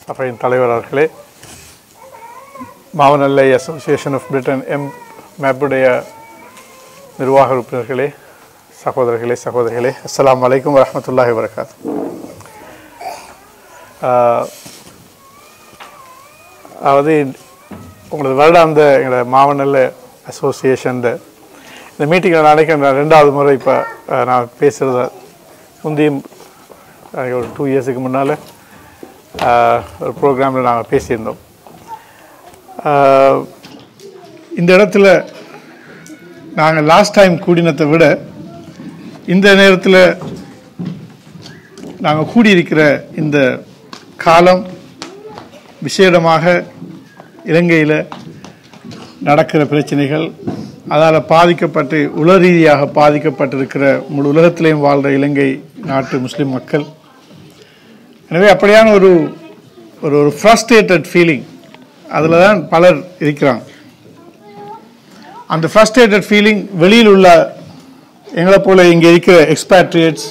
சபையின் தலைவர் அவர்களே மாவனல்லை அசோசியேஷன் ஆஃப் பிரிட்டன் எம் மேப்புடைய நிர்வாக உறுப்பினர்களே சகோதரர்களே சகோதரிகளே அஸ்ஸலாமு அலைக்கும் வரஹ்மத்துல்லாஹி வரகாத் அதாவது உங்களது வருடாந்த எங்களோட மாவனல்ல அசோசியேஷன் இந்த மீட்டிங்கில் நாளைக்கு நான் ரெண்டாவது முறை இப்போ நான் பேசுகிறத முந்தையும் அஹ், ஒரு டூ இயர்ஸுக்கு முன்னால் ஒரு ப்ரோக்ராமில் நாங்கள் பேசியிருந்தோம் ஆஹ், இந்த இடத்துல நாங்கள் லாஸ்ட் டைம் கூடினத்தை விட இந்த நேரத்தில் நாங்கள் கூடியிருக்கிற இந்த காலம் விசேடமாக இலங்கையில் நடக்கிற பிரச்சனைகள் அதால் பாதிக்கப்பட்டு உலக ரீதியாக பாதிக்கப்பட்டிருக்கிற முழு உலகத்திலையும் வாழ்கிற இலங்கை நாட்டு முஸ்லிம் மக்கள் எனவே அப்படியான ஒரு ஒரு ஒரு ஃப்ரஸ்ட்ரேட்டட் ஃபீலிங் அதில் தான் பலர் இருக்கிறாங்க அந்த ஃப்ரஸ்ட்ரேட்டட் ஃபீலிங் வெளியில் உள்ள எங்களை போல இங்கே இருக்கிற எக்ஸ்பேட்ரியேட்ஸ்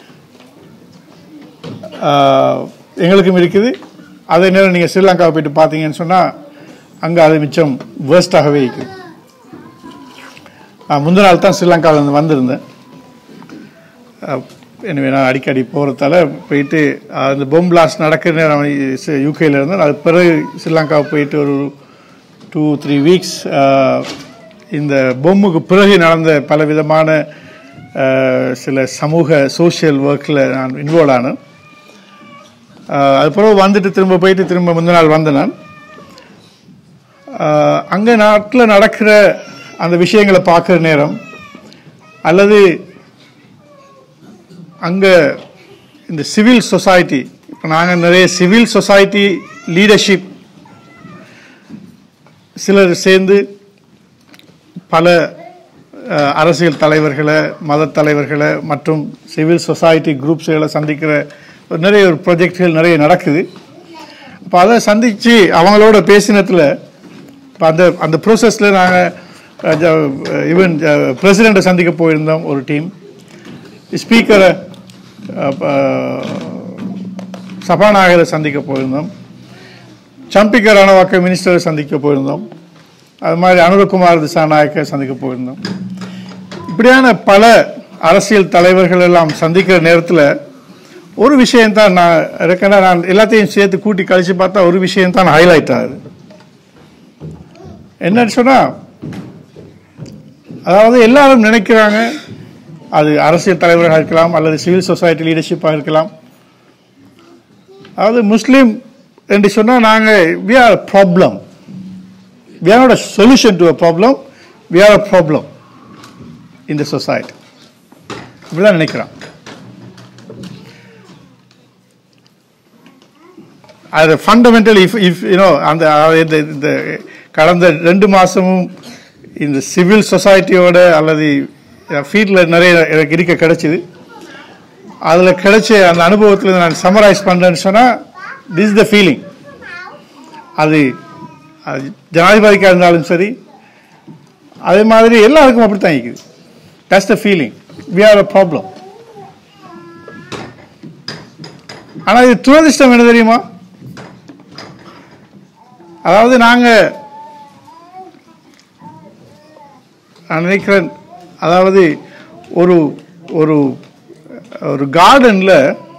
எங்களுக்கும் இருக்குது அதே நேரம் நீங்கள் ஸ்ரீலங்காவை போயிட்டு பார்த்தீங்கன்னு சொன்னால் அங்கே அது மிச்சம் வேர்ஸ்டாகவே இருக்குது நான் முந்தின நாள் தான் ஸ்ரீலங்காவிலேருந்து வந்திருந்தேன் எனவே நான் அடிக்கடி போகிறதால போயிட்டு அஹ், அந்த பொம் பிளாஸ்ட் நடக்கிற நேரம் யூகேல இருந்தேன் அது பிறகு ஸ்ரீலங்காவை போயிட்டு ஒரு டூ த்ரீ வீக்ஸ் இந்த பொம்முக்கு பிறகு நடந்த பல விதமான அஹ், சில சமூக சோஷியல் ஒர்க்கில் நான் இன்வால்வ் ஆனேன் அஹ், அது பிறகு வந்துட்டு திரும்ப போயிட்டு திரும்ப முந்தின நாள் வந்தேன் நான் அங்கே நாட்டில் நடக்கிற அந்த விஷயங்களை பார்க்குற நேரம் அல்லது அங்கே இந்த சிவில் சொசைட்டி இப்போ நாங்கள் நிறைய சிவில் சொசைட்டி லீடர்ஷிப் சிலர் சேர்ந்து பல அஹ், அரசியல் தலைவர்களை மத தலைவர்களை மற்றும் சிவில் சொசைட்டி குரூப்ஸ்களை சந்திக்கிற ஒரு நிறைய ஒரு ப்ரொஜெக்ட்கள் நிறைய நடக்குது அப்போ அதை சந்தித்து அவங்களோட பேசினத்தில் இப்போ அந்த அந்த ப்ரோசஸில் நாங்கள் ஈவன் பிரசிடெண்ட்டை சந்திக்க போயிருந்தோம் ஒரு டீம் ஸ்பீக்கரை சபாநாயகரை சந்திக்க போயிருந்தோம் சம்பிக்க ரணவாக்க மினிஸ்டரை சந்திக்க போயிருந்தோம் அது மாதிரி அனுரகுமார் திசாநாயக்கை சந்திக்க போயிருந்தோம் இப்படியான பல அரசியல் தலைவர்கள் எல்லாம் சந்திக்கிற நேரத்தில் ஒரு விஷயம் தான் நான் இருக்கேன்னா நான் எல்லாத்தையும் சேர்த்து கூட்டி கழிச்சு பார்த்தா ஒரு விஷயம் தான் ஹைலைட் ஆகுது என்னன்னு சொன்னால் அதாவது எல்லாரும் நினைக்கிறாங்க அது அரசியல் தலைவராக இருக்கலாம் அல்லது சிவில் சொசைட்டி லீடர்ஷிப்பாக இருக்கலாம் அதாவது முஸ்லீம் என்று சொன்னால் நாங்கள் we are problem we are not a solution to a problem we are a problem இந்த சொசைட்டி இப்படிதான் நினைக்கிறான் அது ஃபண்டமெண்டல் இஃப் இஃப் யூனோ அந்த அதாவது இந்த இந்த கடந்த ரெண்டு மாதமும் இந்த சிவில் சொசைட்டியோட அல்லது ஃபீல்டில் நிறைய எனக்கு இருக்க கிடைச்சிது அதில் கிடைச்ச அந்த அனுபவத்தில் நான் சம்மரைஸ் பண்ணுறேன்னு சொன்னால் திஸ் த ஃபீலிங் அது அது ஜனாதிபதிக்காக இருந்தாலும் சரி அதே மாதிரி எல்லாருக்கும் அப்படி தான் இருக்குது that's the feeling we are a problem ஆனால் இது துரதிர்ஷ்டம் என்ன தெரியுமா அதாவது நாங்கள் நான் நினைக்கிறேன் அதாவது ஒரு ஒரு ஒரு கார்டனில்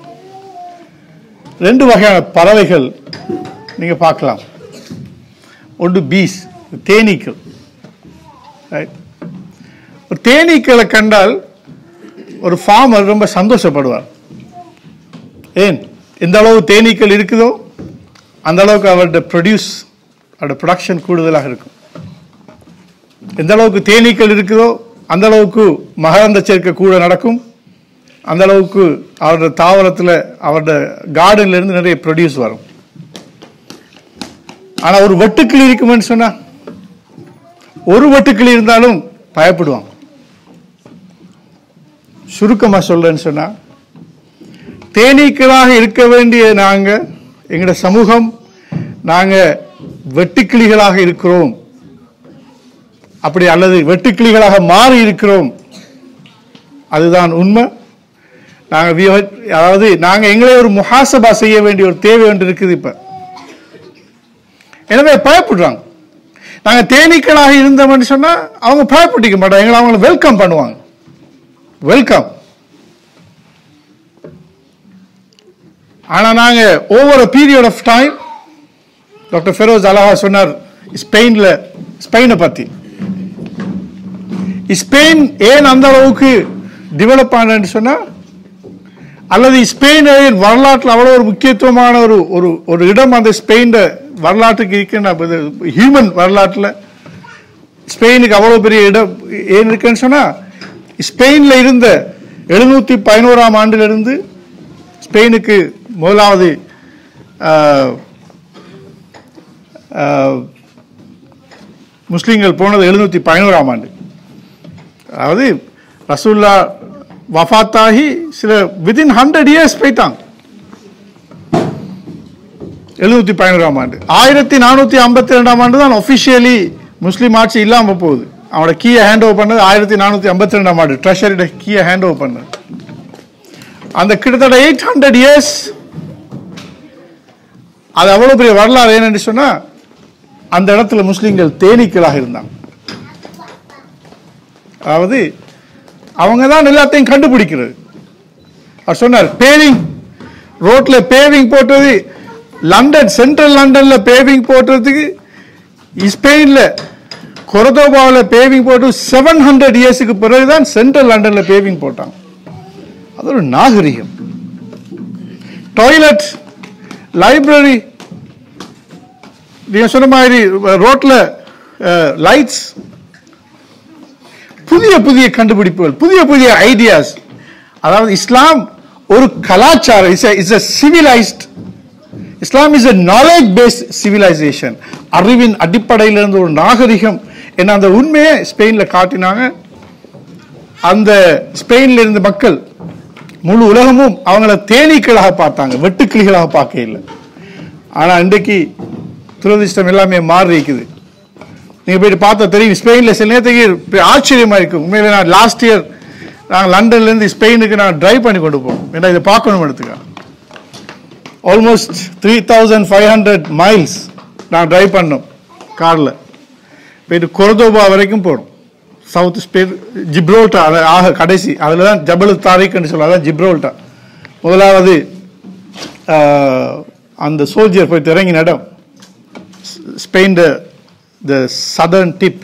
ரெண்டு வகையான பறவைகள் நீங்கள் பார்க்கலாம் ஒன்று பீஸ் தேனீக்கள் ரைட் ஒரு தேனீக்களை கண்டால் ஒரு ஃபார்மர் ரொம்ப சந்தோஷப்படுவார் ஏன் எந்த அளவு தேனீக்கள் இருக்குதோ அந்த அளவுக்கு அவருடைய ப்ரொடியூஸ் அவருடைய ப்ரொடக்ஷன் கூடுதலாக இருக்கும் எந்த அளவுக்கு தேனீக்கள் இருக்குதோ அந்த அளவுக்கு மகரந்த சேர்க்கை கூட நடக்கும் அந்த அளவுக்கு அவருடைய தாவரத்தில் அவருடைய கார்டன்ல இருந்து நிறைய ப்ரொடியூஸ் வரும் ஆனா ஒரு வெட்டுக்கிளி இருக்குமென்னு சொன்னா ஒரு வெட்டுக்கிளி இருந்தாலும் பயப்படுவாங்க சுருக்கமா சொல்றேன்னு சொன்னா தேனீக்களாக இருக்க வேண்டிய நாங்க எங்களோட சமூகம் நாங்க வெட்டுக்கிளிகளாக இருக்கிறோம் அப்படி அல்லது வெட்டுக்கிளிகளாக மாறி இருக்கிறோம் அதுதான் உண்மை நாங்கள் அதாவது நாங்கள் எங்களே ஒரு முஹாசபா செய்ய வேண்டிய ஒரு தேவை ஒன்று இருக்குது இப்போ எனவே பயப்படுறாங்க நாங்க தேனீக்களாக இருந்தோம்னு சொன்னா அவங்க பயப்பட்டிக்க மாட்டாங்க எங்களை அவங்கள வெல்கம் பண்ணுவாங்க வெல்கம் ஆனா நாங்க over period of time doctor Feroz அலஹா சொன்னார் ஸ்பெயின்ல ஸ்பெயினை பத்தி ஸ்பெயின் ஏன் அந்த அளவுக்கு டெவலப் ஆனன்னு சொன்னா அல்லது ஸ்பெயின் வரலாற்றில் அவ்வளோ ஒரு முக்கியத்துவமான ஒரு ஒரு ஒரு இடம் அந்த ஸ்பெயின் வரலாற்றுக்கு இருக்கு ஹியூமன் வரலாற்றில் ஸ்பெயினுக்கு அவ்வளோ பெரிய இடம் ஏன் இருக்குன்னு சொன்னா ஸ்பெயினில் இருந்த எழுநூத்தி பதினோராம் ஆண்டிலிருந்து ஸ்பெயினுக்கு முதலாவது ஆஹ், ஆஹ், முஸ்லீம்கள் போனது எழுநூத்தி பதினோராம் ஆண்டு அதாவது ரசூல்லா வஃபாத்தாகி சில வித்தின் ஹண்ட்ரட் இயர்ஸ் போயிட்டாங்க எழுநூத்தி பதினோராம் ஆண்டு ஆயிரத்தி நானூத்தி ஐம்பத்தி ரெண்டாம் ஆண்டு தான் ஒபிஷியலி முஸ்லீம் ஆட்சி இல்லாம போகுது அவனோட கீயை ஹேண்ட் ஓவர் பண்ணது ஆயிரத்தி நானூத்தி ஐம்பத்தி ரெண்டாம் ஆண்டு ட்ரெஷரியோட கீயை ஹேண்ட் ஓவர் பண்ணது அந்த கிட்டத்தட்ட எயிட் ஹண்ட்ரட் இயர்ஸ் அது அவ்வளவு பெரிய வரலாறு என்னன்னு சொன்னா அந்த இடத்துல முஸ்லிம்கள் தேனீக்களாக இருந்தாங்க அதாவது அவங்க தான் எல்லாத்தையும் கண்டுபிடிக்கிறது அவர் சொன்னார் பேவிங் ரோட்ல பேவிங் போட்டது லண்டன் சென்ட்ரல் லண்டன்ல பேவிங் போட்டதுக்கு ஸ்பெயின்ல கொரதோபாவில் பேவிங் போட்டு செவன் ஹண்ட்ரட் இயர்ஸுக்கு பிறகுதான் சென்ட்ரல் லண்டன்ல பேவிங் போட்டாங்க அது ஒரு நாகரிகம் டாய்லெட் லைப்ரரி நீங்க சொன்ன மாதிரி ரோட்ல லைட்ஸ் புதிய புதிய கண்டுபிடிப்புகள் புதிய புதிய ஐடியாஸ் அதாவது இஸ்லாம் ஒரு கலாச்சாரம் இஸ் இஸ் a civilized இஸ்லாம் is a knowledge based civilization அறிவின் அடிப்படையில் இருந்து ஒரு நாகரிகம் என்ன அந்த உண்மையை ஸ்பெயின்ல காட்டினாங்க அந்த ஸ்பெயின்ல இருந்த மக்கள் முழு உலகமும் அவங்கள தேனீக்களாக பார்த்தாங்க வெட்டுக்கிளிகளாக பார்க்க இல்லை ஆனா இன்றைக்கு துரதிர்ஷ்டம் எல்லாமே மாறி இருக்குது நீங்க போயிட்டு பார்த்தா தெரியும் ஸ்பெயின்ல சில நேரத்துக்கு இப்படி ஆச்சரியமா இருக்கும் உண்மையில நான் லாஸ்ட் இயர் நாங்கள் லண்டன்ல இருந்து ஸ்பெயினுக்கு நான் டிரைவ் பண்ணி கொண்டு போவோம் ஏன்னா இதை பார்க்கணும் எடுத்துக்க almost three thousand five hundred miles நான் டிரைவ் பண்ணோம் காரில் போயிட்டு கொரதோபா வரைக்கும் போனோம் சவுத் ஸ்பெயின் ஜிப்ரோல்டா அது ஆக கடைசி அதில் தான் ஜபல் தாரிக்னு சொல்லுவாங்க அதான் ஜிப்ரோல்டா முதலாவது ஆஹ், அந்த சோல்ஜர் போயிட்டு இறங்கின இடம் ஸ்பெயின் த சதர்ன் டிப்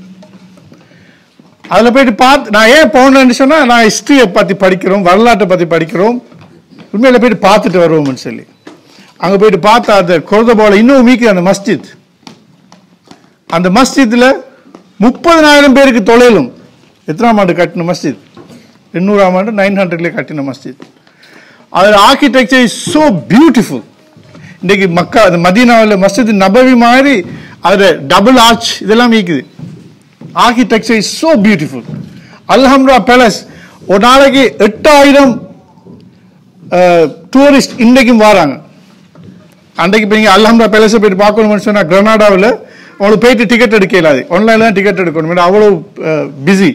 அதில் போயிட்டு பார்த்து நான் ஏன் போனேன்னு சொன்னால் நான் ஹிஸ்ட்ரியை பற்றி படிக்கிறோம் வரலாற்றை பற்றி படிக்கிறோம் உண்மையில போயிட்டு பார்த்துட்டு வருவோம்னு சொல்லி அங்கே போயிட்டு பார்த்தா அந்த கொரதபாவில் இன்னும் மீக்கு அந்த மஸ்ஜித் அந்த மஸ்ஜித்தில் முப்பதனாயிரம் பேருக்கு தொழிலும் எத்தனாம் ஆண்டு கட்டின மஸ்ஜித் எண்ணூறாம் ஆண்டு நைன் ஹண்ட்ரட்லேயே கட்டின மஸ்ஜித் அதில் ஆர்கிடெக்சர் இஸ் ஸோ பியூட்டிஃபுல் இன்னைக்கு மக்கா அந்த மதீனாவில் மஸ்ஜித் நபவி மாதிரி அதில் டபுள் ஆர்ச் இதெல்லாம் இருக்குது architecture is so beautiful Alhambra palace ஒரு நாளைக்கு எட்டாயிரம் டூரிஸ்ட் இன்றைக்கும் வராங்க அன்றைக்கு இப்போ நீங்கள் அல்ஹம்ரா பேலஸை போயிட்டு பார்க்கணும்னு சொன்னால் கிரனாடாவில் உங்களுக்கு போயிட்டு டிக்கெட் எடுக்க இயலாது ஆன்லைனில் தான் டிக்கெட் எடுக்கணும் ஏன்னா அவ்வளோ பிஸி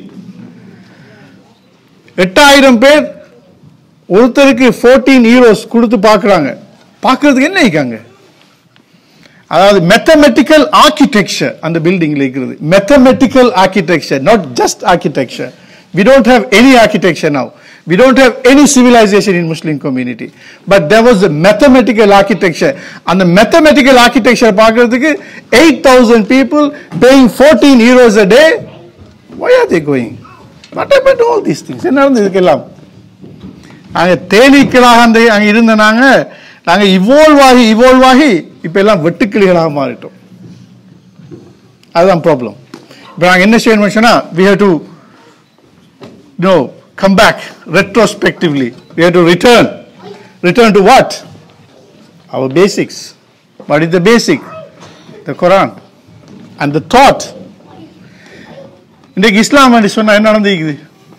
எட்டாயிரம் பேர் ஒருத்தருக்கு ஃபோர்டீன் ஹீரோஸ் கொடுத்து பார்க்குறாங்க பார்க்கறதுக்கு என்ன இருக்காங்க அதாவது மெத்தமெட்டிக்கல் ஆர்கிடெக்சர் அந்த பில்டிங்ல இருக்கிறது mathematical architecture not just architecture we don't have any architecture now we don't have any civilisation in Muslim community but there was mathematical architecture அந்த மெத்தமெட்டிக்கல் ஆர்கிடெக்சர் பார்க்கறதுக்கு eight thousand people paying fourteen euros a day why are they going what happen all these things என்ன நடந்தது இதுக்கெல்லாம் நாங்க தேனீக்களாக அந்த அங்க இருந்த நாங்க நாங்க இவோல்வ் ஆகி இவோல்வ் ஆகி இப்ப எல்லாம் வெட்டுக்கிளிகளாக மாறிட்டோம் அதுதான் ப்ராப்ளம் இப்போ நாங்க என்ன செய்யணும் சொன்னா we have to no come back retrospectively we have to return return to what our basics what is the basic the quran and the thought இன்றைக்கு இஸ்லாம் என்று சொன்னா என்ன நடந்திருக்குது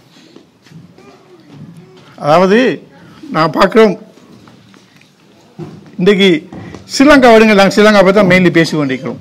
அதாவது நான் பார்க்குறோம் இன்றைக்கு ஸ்ரீலங்கா விடுங்க நாங்கள் ஸ்ரீலங்கா பற்றி தான் மெயின்லி பேசி கொண்டிருக்கிறோம்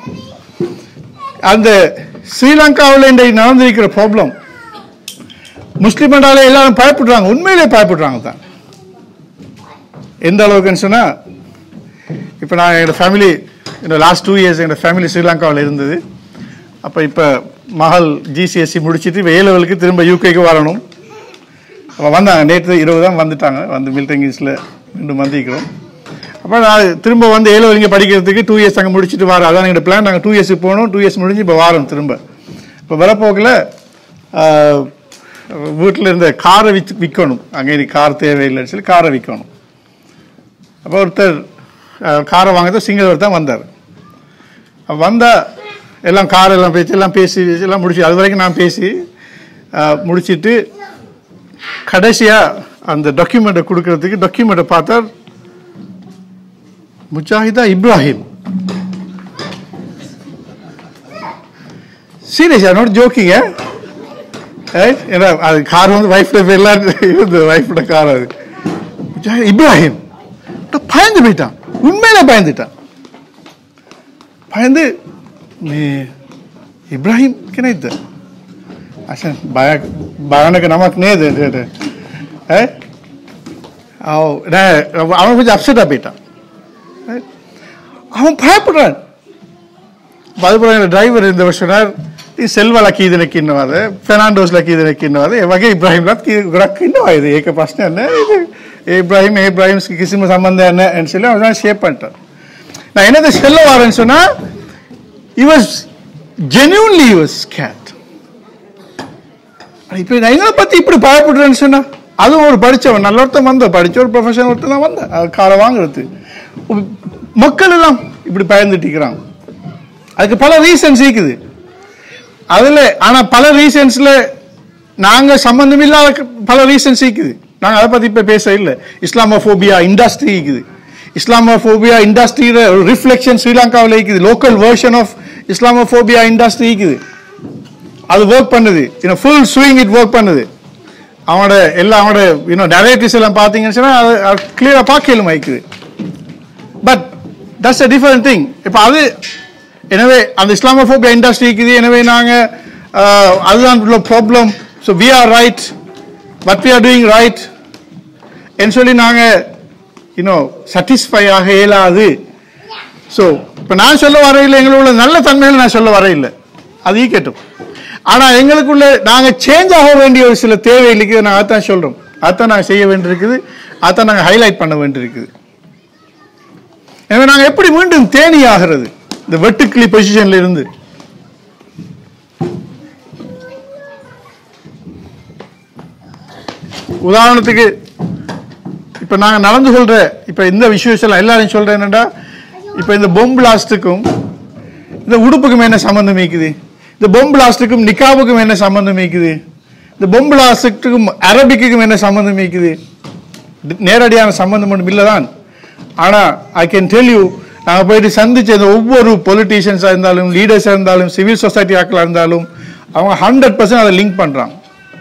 அந்த ஸ்ரீலங்காவில் இன்றைக்கு நடந்திருக்கிற ப்ராப்ளம் முஸ்லிம் என்றாலே எல்லாரும் பயப்படுறாங்க உண்மையிலே பயப்படுறாங்க தான் எந்த அளவுக்குன்னு சொன்னா இப்போ நான் என்னோட ஃபேமிலி இந்த லாஸ்ட் டூ இயர்ஸ் என்னோட ஃபேமிலி ஸ்ரீலங்காவில் இருந்தது அப்போ இப்போ மகள் ஜிசிஎஸ்சி முடிச்சிட்டு இப்போ ஏ லெவலுக்கு திரும்ப யூகேக்கு வரணும் அப்போ வந்தாங்க நேற்று இருபது தான் வந்துட்டாங்க வந்து மில்டன் இங்கிலீஷில் மீண்டும் வந்திருக்கிறோம் அப்போ நான் திரும்ப வந்து ஏ லெவல் இங்கே படிக்கிறதுக்கு டூ இயர்ஸ் அங்கே முடிச்சுட்டு வரோம் அதான் எங்களோட பிளான் நாங்கள் டூ இயர்ஸுக்கு போகணும் டூ இயர்ஸ் முடிஞ்சு இப்போ வாரோம் திரும்ப இப்போ வரப்போக்கில் வீட்டில் இருந்த காரை விற்று விற்கணும் அங்கே இனி கார் தேவையில்லைன்னு சொல்லி காரை விற்கணும் அப்போ ஒருத்தர் அஹ், காரை வாங்கிறது சிங்களவர் தான் வந்தார் வந்தால் எல்லாம் கார் எல்லாம் பேசி எல்லாம் பேசி எல்லாம் முடிச்சு அது வரைக்கும் நான் பேசி அஹ், முடிச்சிட்டு கடைசியாக அந்த டாக்குமெண்ட்டை கொடுக்கறதுக்கு டாக்குமெண்ட்டை பார்த்தார் முஜாஹிதா இப்ராஹிம் சீரியஸ் நாட் ஜோக்கிங்க ஏன்னா அது கார் வந்து ஒய்ஃபோட பேர்லாம் இருந்தது ஒய்ஃபோட கார் அது முஜாஹித் இப்ராஹிம் நான் பயந்து போயிட்டான் உண்மையில பயந்துட்டான் பயந்து நீ ఇబ్రాహీం కినైద్ద అసలు భయ భయానక నమక్ నేదు அவன் கொஞ்சம் அப்செட்டாக போயிட்டான் அவன் பயப்படுறான் அதுபோல டிரைவர் இந்த சொன்னார் ಈ ಸೆಲ್ವಲ ಕೀದಿನ ಕಿನ್ನವಾದ ಫೆರ್ನಾಂಡೋಸ್ಲ ಕೀದಿನ ಕಿನ್ನವಾದ ಯಾವಾಗ ಇಬ್ರಾಹಿಂ ಲಾತ್ ಕಿ ಕಿನ್ನವಾಯಿದೆ ಏಕ ಪ್ರಶ್ನೆ ಅನ್ನ ಇದು இப்ராஹிம் இப்ராஹிம் கிசிம சம்பந்தம் என்னன்னு சொல்லி அவன் ஷேப் பண்ணிட்டான் நான் என்னதை சொல்ல வரேன்னு சொன்னா he was genuinely he was scared இப்போ நான் எங்களை பத்தி இப்படி பயப்படுறேன்னு சொன்னா அதுவும் ஒரு படிச்சவன் நல்ல ஒருத்தன் வந்த படிச்ச ஒரு ப்ரொஃபஷனல் ஒருத்தன் தான் வந்த காரை வாங்குறது மக்கள் எல்லாம் இப்படி பயந்துட்டிக்கிறாங்க அதுக்கு பல ரீசன்ஸ் இருக்குது அதுல ஆனா பல ரீசன்ஸ்ல நாங்க சம்பந்தம் இல்லாத பல ரீசன்ஸ் இருக்குது நாங்க அதை பத்தி இப்ப பேச இல்லை இஸ்லாமோபோபியா இண்டஸ்ட்ரி இருக்குது இஸ்லாமோபோபியா இண்டஸ்ட்ரியில ஒரு ரிஃப்ளெக்ஷன் ஸ்ரீலங்காவில் இருக்குது local version of Islamophobia industry இருக்குது அது ஒர்க் பண்ணுது இன்னும் ஃபுல் ஸ்விங் இட் ஒர்க் பண்ணுது அவனோட எல்லா அவனோட இன்னும் டெரைட்டிஸ் எல்லாம் பார்த்தீங்கன்னு சொன்னா அது கிளியராக பார்க்கலும் வைக்குது but that's a different thing இப்போ அது எனவே அந்த இஸ்லாமோபோபியா இண்டஸ்ட்ரி இருக்குது எனவே நாங்கள் அதுதான் உள்ள problem so we are right but we are doing right என்று சொல்லி நாங்கள் இன்னும் சாட்டிஸ்ஃபை ஆக இயலாது ஸோ இப்போ நான் சொல்ல வரையில் எங்களுள்ள நல்ல தன்மைகள் நான் சொல்ல வரையில்லை அது ஈக்கட்டும் ஆனால் எங்களுக்குள்ள நாங்கள் சேஞ்ச் ஆக வேண்டிய ஒரு சில தேவை இருக்குது நான் அதான் சொல்கிறோம் அதான் நாங்கள் செய்ய வேண்டியிருக்குது அதான் நாங்கள் ஹைலைட் பண்ண வேண்டியிருக்குது எனவே நாங்கள் எப்படி மீண்டும் தேனி ஆகிறது இந்த வெட்டுக்கிளி பொசிஷன்ல இருந்து உதாரணத்துக்கு இப்ப நாங்க நடந்து கொள்ற இப்ப இந்த விஷயம் எல்லாம் எல்லாரையும் சொல்றேன் என்னடா இப்ப இந்த பொம் பிளாஸ்டுக்கும் இந்த உடுப்புக்கும் என்ன சம்பந்தம் இருக்குது இந்த பொம் பிளாஸ்டுக்கும் நிக்காவுக்கும் என்ன சம்பந்தம் இருக்குது இந்த பொம் பிளாஸ்டுக்கும் அரபிக்குக்கும் என்ன சம்பந்தம் இருக்குது நேரடியான சம்பந்தம் ஒன்றும் இல்லைதான் ஆனா ஐ கேன் டெல் யூ நாங்கள் போயிட்டு சந்திச்ச இந்த ஒவ்வொரு பொலிட்டீஷியன்ஸாக இருந்தாலும் லீடர்ஸாக இருந்தாலும் சிவில் சொசைட்டி ஆக்களாக இருந்தாலும் அவங்க ஹண்ட்ரட் பர்சன்ட் அதை லிங்க் பண்ணுறாங்க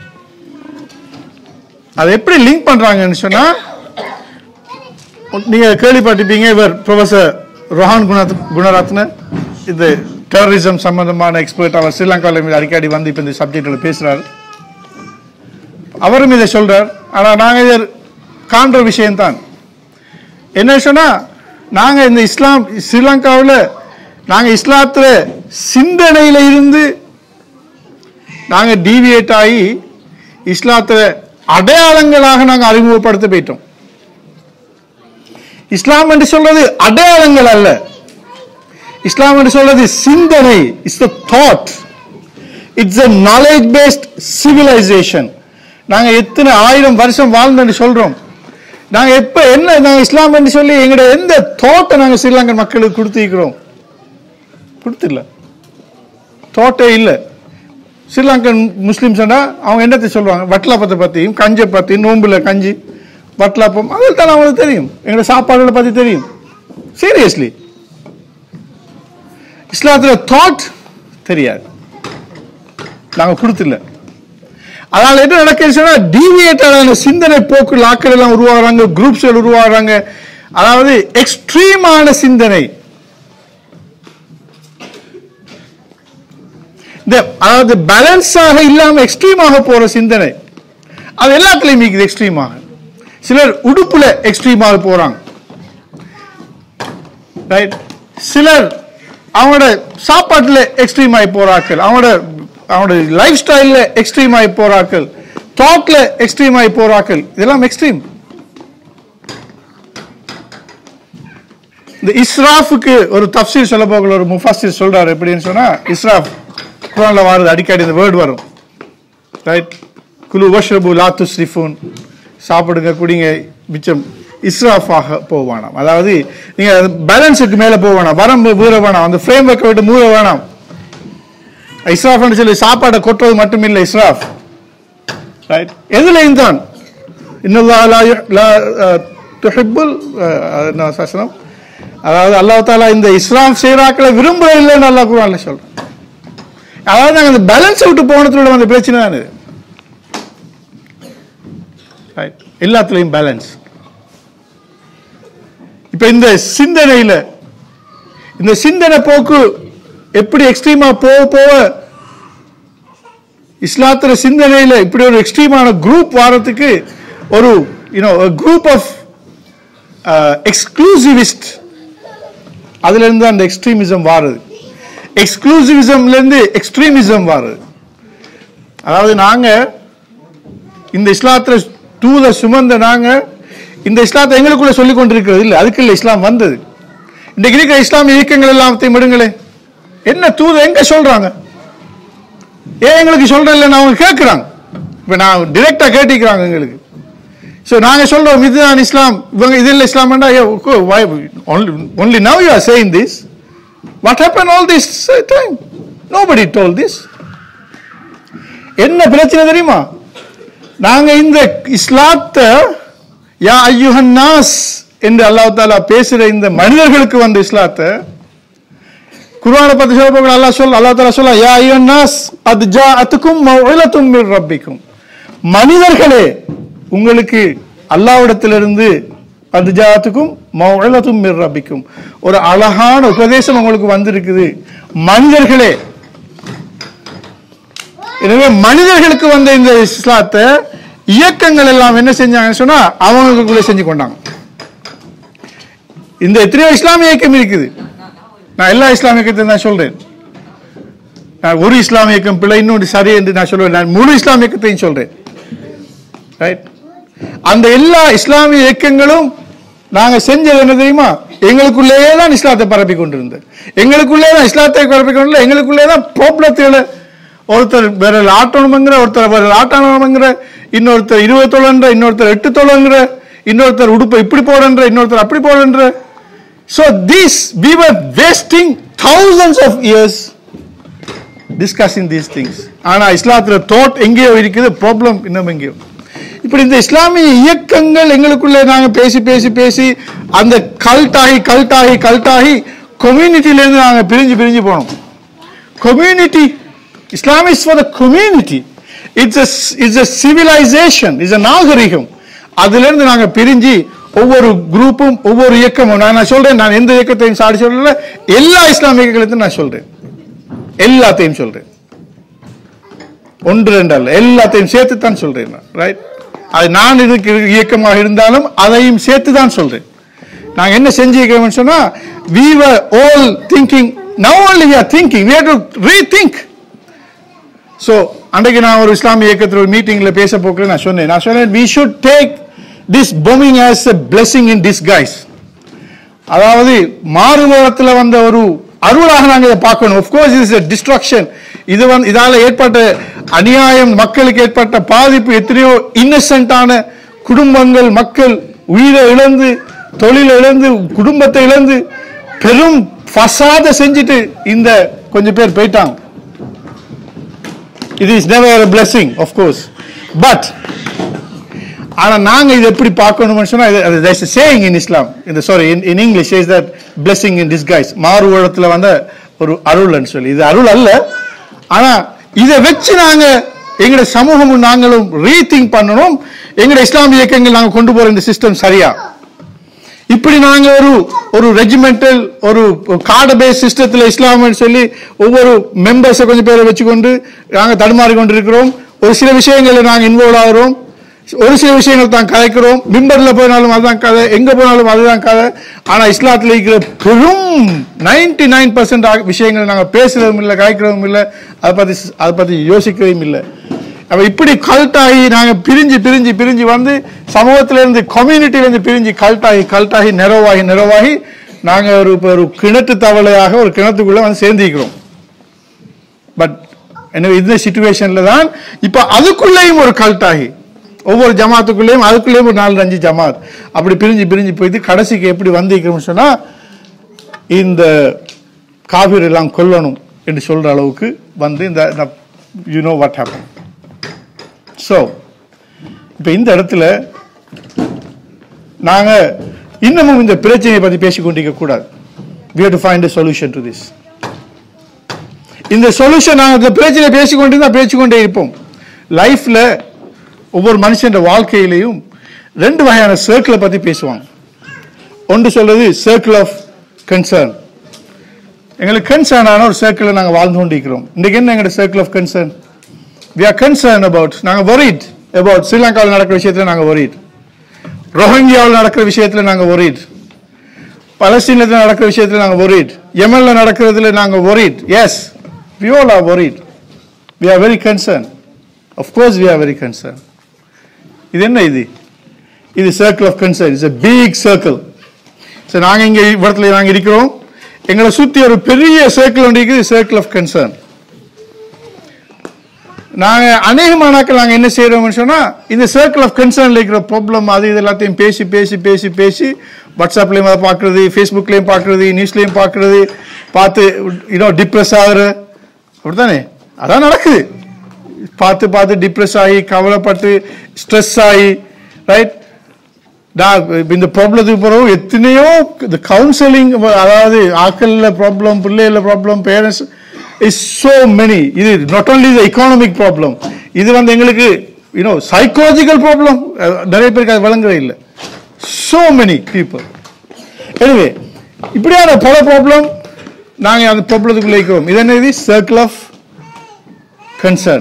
அதை எப்படி லிங்க் பண்ணுறாங்கன்னு சொன்னால் நீங்கள் கேள்விப்பட்டிருப்பீங்க இவர் ப்ரொஃபஸர் ரோஹான் குண குணரத்ன இது டெரரிசம் சம்பந்தமான எக்ஸ்பர்ட் அவர் ஸ்ரீலங்காவில் மீது அடிக்கடி வந்து இப்போ இந்த சப்ஜெக்டில் பேசுகிறார் அவரும் இதை சொல்கிறார் ஆனால் நாங்கள் இதை காண்ற விஷயம்தான் என்ன சொன்னால் நாங்கள் இந்த இஸ்லாம் ஸ்ரீலங்காவில் நாங்கள் இஸ்லாத்தில் சிந்தனையில் இருந்து நாங்கள் டீவியேட் ஆகி இஸ்லாத்தில் அடையாளங்களாக நாங்கள் அறிமுகப்படுத்த போயிட்டோம் இஸ்லாம் என்று சொல்றது அடையாளங்கள் அல்ல இஸ்லாம் என்று சொல்றது சிந்தனை it's the thought it's a knowledge based civilisation நாங்க எத்தனை ஆயிரம் வருஷம் வாழ்ந்தோன்னு சொல்றோம் நாங்க எப்ப என்ன நாங்க இஸ்லாம் என்று சொல்லி எங்களோட எந்த தோட்டை நாங்க ஸ்ரீலங்கன் மக்களுக்கு கொடுத்திருக்கிறோம் கொடுத்தில்ல தோட்டே இல்லை ஸ்ரீலங்கன் முஸ்லிம்ஸ் அவங்க என்னத்தை சொல்லுவாங்க வட்லாப்பத்தை பற்றியும் கஞ்சை பற்றி நோம்புல கஞ்சி வட்லாப்பம் அதில் தான் அவங்களுக்கு தெரியும் எங்களோட சாப்பாடுகளை பற்றி தெரியும் சீரியஸ்லி இஸ்லாத்தில் தாட் தெரியாது நாங்கள் கொடுத்துல அதனால என்ன நடக்குதுன்னா டீவியேட்டடான சிந்தனை போக்கு ஆக்கள் எல்லாம் உருவாகிறாங்க குரூப்ஸ் உருவாகிறாங்க அதாவது எக்ஸ்ட்ரீமான சிந்தனை இந்த அதாவது பேலன்ஸாக இல்லாம எக்ஸ்ட்ரீமாக போற சிந்தனை அது எல்லாத்துலயும் இருக்குது எக்ஸ்ட்ரீமாக சிலர் உடுப்புல எக்ஸ்ட்ரீமாக போறாங்க ரைட் சிலர் அவங்களோட சாப்பாட்டில் எக்ஸ்ட்ரீம் ஆகி போறாக்கள் அவங்களோட அவங்களோட லைஃப் ஸ்டைலில் எக்ஸ்ட்ரீம் ஆகி போறாக்கள் தாட்ல எக்ஸ்ட்ரீம் ஆகி போறாக்கள் இதெல்லாம் எக்ஸ்ட்ரீம் இந்த இஸ்ராஃபுக்கு ஒரு தப்சீர் சொல்ல போகல ஒரு முஃபாசிர் சொல்றாரு எப்படின்னு சொன்னா இஸ்ராஃப் குரான்ல வருது அடிக்கடி இந்த வேர்டு வரும் ரைட் குலு வஷ்ரபு லா துஸ்ரிஃபூன் சாப்பிடுங்க குடிங்க மிச்சம் இஸ்ராஃபாக போவானாம் அதாவது நீங்க பேலன்ஸுக்கு மேல போக வேணாம் வரம்பு மீற வேணாம் அந்த ஃப்ரேம் ஒர்க்கை விட்டு மூட வேணாம் இஸ்ராஃப்னு சொல்லி சாப்பாடை கொட்டுறது மட்டும் இல்லை இஸ்ராஃப் ரைட் எதுலையும் தான் இன்னும் துஹிப்புல் என்ன சாசனம் அதாவது அல்லாஹ் தாலா இந்த இஸ்லாம் செய்கிறாக்களை விரும்புற இல்லைன்னு அல்லாஹ் குரான்ல சொல்றேன் அதாவது நாங்கள் அந்த பேலன்ஸ் விட்டு போனதுல வந்த பிரச்சனை தான் இது ரைட் எல்லாத்துலேயும் பேலன்ஸ் இப்ப இந்த சிந்தனையில இந்த சிந்தனை போக்கு எப்படி எக்ஸ்ட்ரீமா போக போக இஸ்லாத்துல சிந்தனையில இப்படி ஒரு எக்ஸ்ட்ரீமான குரூப் வாரத்துக்கு ஒரு யூனோ குரூப் ஆஃப் எக்ஸ்க்ளூசிவிஸ்ட் அதுல இருந்து அந்த எக்ஸ்ட்ரீமிசம் வாருது எக்ஸ்க்ளூசிவிசம்ல இருந்து எக்ஸ்ட்ரீமிசம் வாருது அதாவது நாங்க இந்த இஸ்லாத்துல தூத சுமந்த நாங்க இந்த இஸ்லாத்தை எங்களுக்குள்ள சொல்லிக் கொண்டிருக்கிறது இல்லை அதுக்கு இல்லை இஸ்லாம் வந்தது இன்றைக்கு இருக்கிற இஸ்லாமிய இயக்கங்கள் எல்லாத்தையும் விடுங்களே என்ன தூத எங்க சொல்றாங்க ஏன் எங்களுக்கு சொல்ற இல்லைன்னு அவங்க கேட்கிறாங்க இப்ப நான் டிரெக்டா கேட்டிக்கிறாங்க எங்களுக்கு ஸோ நாங்க சொல்றோம் இதுதான் இஸ்லாம் இவங்க இது இல்லை இஸ்லாம் only now you are saying this what happen all this time nobody told this என்ன பிரச்சனை தெரியுமா நாங்க இந்த இஸ்லாத்தை யா ஐயுஹன் நாஸ் என்று அல்லாஹ் தாலா பேசுற இந்த மனிதர்களுக்கு வந்த இஸ்லாத்தை குர்ஆனை பத்தி சொல்ல போக அல்லாஹ் சொல்ல அல்லாஹ் தாலா சொல்ல யா ஐயுஹன் நாஸ் அத் ஜாஅத்துக்கும் மௌஇலத்தும் மிர் ரப்பிக்கும் மனிதர்களே உங்களுக்கு அல்லாஹ்விடத்திலிருந்து அது ஜாத்துக்கும் மௌஇலத்தும் மிர் ரப்பிக்கும் ஒரு அழகான உபதேசம் உங்களுக்கு வந்திருக்குது மனிதர்களே எனவே மனிதர்களுக்கு வந்த இந்த இஸ்லாத்தை இயக்கங்கள் எல்லாம் என்ன செஞ்சாங்கன்னு சொன்னா அவங்களுக்குள்ள செஞ்சு கொண்டாங்க இந்த எத்தனையோ இஸ்லாமிய இயக்கம் இருக்குது நான் எல்லா இஸ்லாமிய இயக்கத்தையும் நான் சொல்றேன் நான் ஒரு இஸ்லாமிய இயக்கம் பிள்ளை இன்னொன்று சரி என்று நான் சொல்லுவேன் நான் முழு இஸ்லாமிய இயக்கத்தையும் சொல்றேன் ரைட் அந்த எல்லா இஸ்லாமிய இயக்கங்களும் நாங்க செஞ்சது என்ன தெரியுமா எங்களுக்குள்ளேயே தான் இஸ்லாத்தை பரப்பி கொண்டிருந்தது எங்களுக்குள்ளே தான் இஸ்லாத்தை பரப்பி கொண்டு எங்களுக்குள்ளே தான் ப்ராப்ளத்தில் ஒருத்தர் விரல் ஆட்டணுங்கிற ஒருத்தர் விரல் ஆட்டணுங்கிற இன்னொருத்தர் இருபது தொலைன்ற இன்னொருத்தர் எட்டு தொலைங்கிற இன்னொருத்தர் உடுப்பை இப்படி போடுன்ற இன்னொருத்தர் அப்படி போடுன்ற so this we were wasting thousands of years discussing these things ஆனா இஸ்லாத்துல தோட் எங்கேயோ இருக்குது ப்ராப்ளம் இன்னும் எங்கேயோ இப்படி இந்த இஸ்லாமிய இயக்கங்கள் எங்களுக்குள்ள நாங்க பேசி பேசி பேசி அந்த கல்ட்டாகி கல்ட்டாகி கல்ட்டாகி community-ல இருந்து நாங்க பிரிஞ்சு பிரிஞ்சு போனோம் community islam is for the community it's a it's a civilization it's a நாகரிகம் அதுல இருந்து நாங்க பிரிஞ்சு ஒவ்வொரு குரூப்பும் ஒவ்வொரு இயக்கமும் நான் நான் சொல்றேன் நான் எந்த இயக்கத்தையும் சாடி சொல்லல எல்லா இஸ்லாமிய இயக்கத்தையும் நான் சொல்றேன் எல்லாத்தையும் சொல்றேன் ஒன்று ரெண்டு அல்ல எல்லாத்தையும் சேர்த்து தான் சொல்றேன் ரைட் அது நான் இதுக்கு இயக்கமாக இருந்தாலும் அதையும் சேர்த்து தான் சொல்றேன் நாங்க என்ன செஞ்சிருக்கோம்னு சொன்னா we were all thinking now only we are thinking we have to rethink so அன்றைக்கு நான் ஒரு இஸ்லாமிய இயக்கத்தில் ஒரு மீட்டிங்ல பேச போக்குல நான் சொன்னேன் நான் சொன்னேன் we should take this bombing as a blessing in disguise அதாவது மாறுவேடத்தில் வந்த ஒரு அருளாக நாங்க இதை பார்க்கணும் of course இது டிஸ்ட்ரக்ஷன் இது வந்து இதால ஏற்பட்ட அநியாயம் மக்களுக்கு ஏற்பட்ட பாதிப்பு எத்தனையோ இன்னசென்ட்டான குடும்பங்கள் மக்கள் உயிரை இழந்து தொழிலை இழந்து குடும்பத்தை இழந்து பெரும் ஃபசாத செஞ்சுட்டு இந்த கொஞ்சம் பேர் போயிட்டாங்க இது is never a blessing of course but ஆனா நாங்க இதை எப்படி பார்க்கணும்னு சொன்னா இது அது there's a saying in இஸ்லாம் இந்த sorry in in english says that blessing in disguise மாறுவேடத்துல வந்த ஒரு அருள்னு சொல்லி இது அருள் அல்ல ஆனா இதை வச்சு நாங்க எங்களுடைய சமூகமும் நாங்களும் ரீதிங்க் பண்ணணும் எங்களுடைய இஸ்லாமிய இயக்கங்கள் நாங்க கொண்டு போற இந்த சிஸ்டம் சரியா இப்படி நாங்க ஒரு ஒரு ரெஜிமெண்டல் ஒரு கார்டு பேஸ் சிஸ்டத்துல இஸ்லாம்னு சொல்லி ஒவ்வொரு மெம்பர்ஸை கொஞ்சம் பேரை வச்சுக்கொண்டு நாங்க தடுமாறி கொண்டிருக்கிறோம் ஒரு சில விஷயங்களில் நாங்க இன்வால்வ் ஆகிறோம் ஒரு சில விஷயங்கள் தான் கதைக்கிறோம் மிம்பர்ல போனாலும் அதுதான் கதை எங்க போனாலும் அதுதான் கதை ஆனா இஸ்லாத்துல இருக்கிற பெரும் நைன்டி நைன் பர்சன்ட் விஷயங்கள் நாங்க பேசுறதும் இல்லை கதைக்கிறதும் இல்லை அதை பத்தி அதை பத்தி யோசிக்கிறதும் இல்லை அப்ப இப்படி கல்ட்டாகி நாங்க பிரிஞ்சு பிரிஞ்சு பிரிஞ்சு வந்து சமூகத்தில இருந்து கம்யூனிட்டில இருந்து பிரிஞ்சு கல்ட்டாகி கல்ட்டாகி நிறவாகி நிறவாகி நாங்க ஒரு இப்ப ஒரு கிணத்து தவளையாக ஒரு கிணத்துக்குள்ள வந்து சேர்ந்திருக்கிறோம் பட் எனவே இந்த சுச்சுவேஷன்ல தான் இப்ப அதுக்குள்ளேயும் ஒரு கல்ட்டாகி ஒவ்வொரு ஜமாத்துக்குள்ளேயும் அதுக்குள்ளேயும் ஒரு நாலு அஞ்சு ஜமாத் அப்படி பிரிஞ்சு பிரிஞ்சு போயிட்டு கடைசிக்கு எப்படி வந்திருக்கிறோம்னு சொன்னா இந்த காவிரி எல்லாம் கொல்லணும் என்று சொல்ற அளவுக்கு வந்து இந்த you know what happen so இப்போ இந்த இடத்துல நாங்க இன்னமும் இந்த பிரச்சனையை பத்தி பேசிக் கொண்டிருக்க கூடாது we have to find a solution to this இந்த சொல்யூஷன் நாங்கள் இந்த பிரச்சனை பேசிக்கொண்டு தான் பேசிக்கொண்டே இருப்போம் லைஃப்ல ஒவ்வொரு மனுஷன் வாழ்க்கையிலையும் ரெண்டு வகையான சர்க்கிளை பத்தி பேசுவாங்க ஒன்று சொல்றது சர்க்கிள் ஆஃப் கன்சர்ன் எங்களுக்கு கன்சர்ன் ஆன ஒரு சர்க்கிளில் நாங்கள் வாழ்ந்து கொண்டிருக்கிறோம் இன்னைக்கு என்ன எங்களோட circle of concern we are concern about நாங்கள் worried about ஸ்ரீலங்காவில் நடக்கிற விஷயத்தில் நாங்கள் worried ரோஹிங்கியாவில் நடக்கிற விஷயத்தில் நாங்கள் worried பலஸ்தீனத்தில் நடக்கிற விஷயத்தில் நாங்கள் worried யமன்ல நடக்கிறதுல நாங்கள் worried yes we all are worried we are very concerned of course we are very concerned இது என்ன இது இது circle of concern it's a big circle சரி நாங்க இங்க இடத்துல நாங்க இருக்கிறோம் எங்களை சுத்தி ஒரு பெரிய சர்க்கிள் ஒன்று இருக்குது சர்க்கிள் ஆஃப் கன்சர்ன் நாங்க அநேகமானாக்கள் நாங்க என்ன செய்யறோம்னு சொன்னா இந்த சர்க்கிள் ஆஃப் கன்சர்ன்ல இருக்கிற ப்ராப்ளம் அது இது எல்லாத்தையும் பேசி பேசி பேசி பேசி வாட்ஸ்அப்லயும் அதை பார்க்கறது ஃபேஸ்புக்லயும் பார்க்கறது நியூஸ்லயும் பார்க்கறது பார்த்து இன்னும் டிப்ரெஸ் ஆகுற அப்படித்தானே அதான் நடக்குது பார்த்து பார்த்து டிப்ரெஸ் ஆகி கவலைப்பட்டு ஸ்ட்ரெஸ் ஆகி ரைட் நான் இப்ப இந்த ப்ராப்ளத்துக்கு பிறகு எத்தனையோ இந்த கவுன்சிலிங் அதாவது ஆக்கல்ல ப்ராப்ளம் பிள்ளைகள problem parents is so many இது not only the economic problem இது வந்து எங்களுக்கு யூனோ சைக்காலஜிக்கல் ப்ராப்ளம் நிறைய பேருக்கு அது வழங்குறது இல்லை so many people எனவே இப்படியான பல ப்ராப்ளம் நாங்க அந்த ப்ராப்ளத்துக்குள்ள இருக்கிறோம் இது என்ன இது சர்க்கிள் ஆஃப் கன்சர்ன்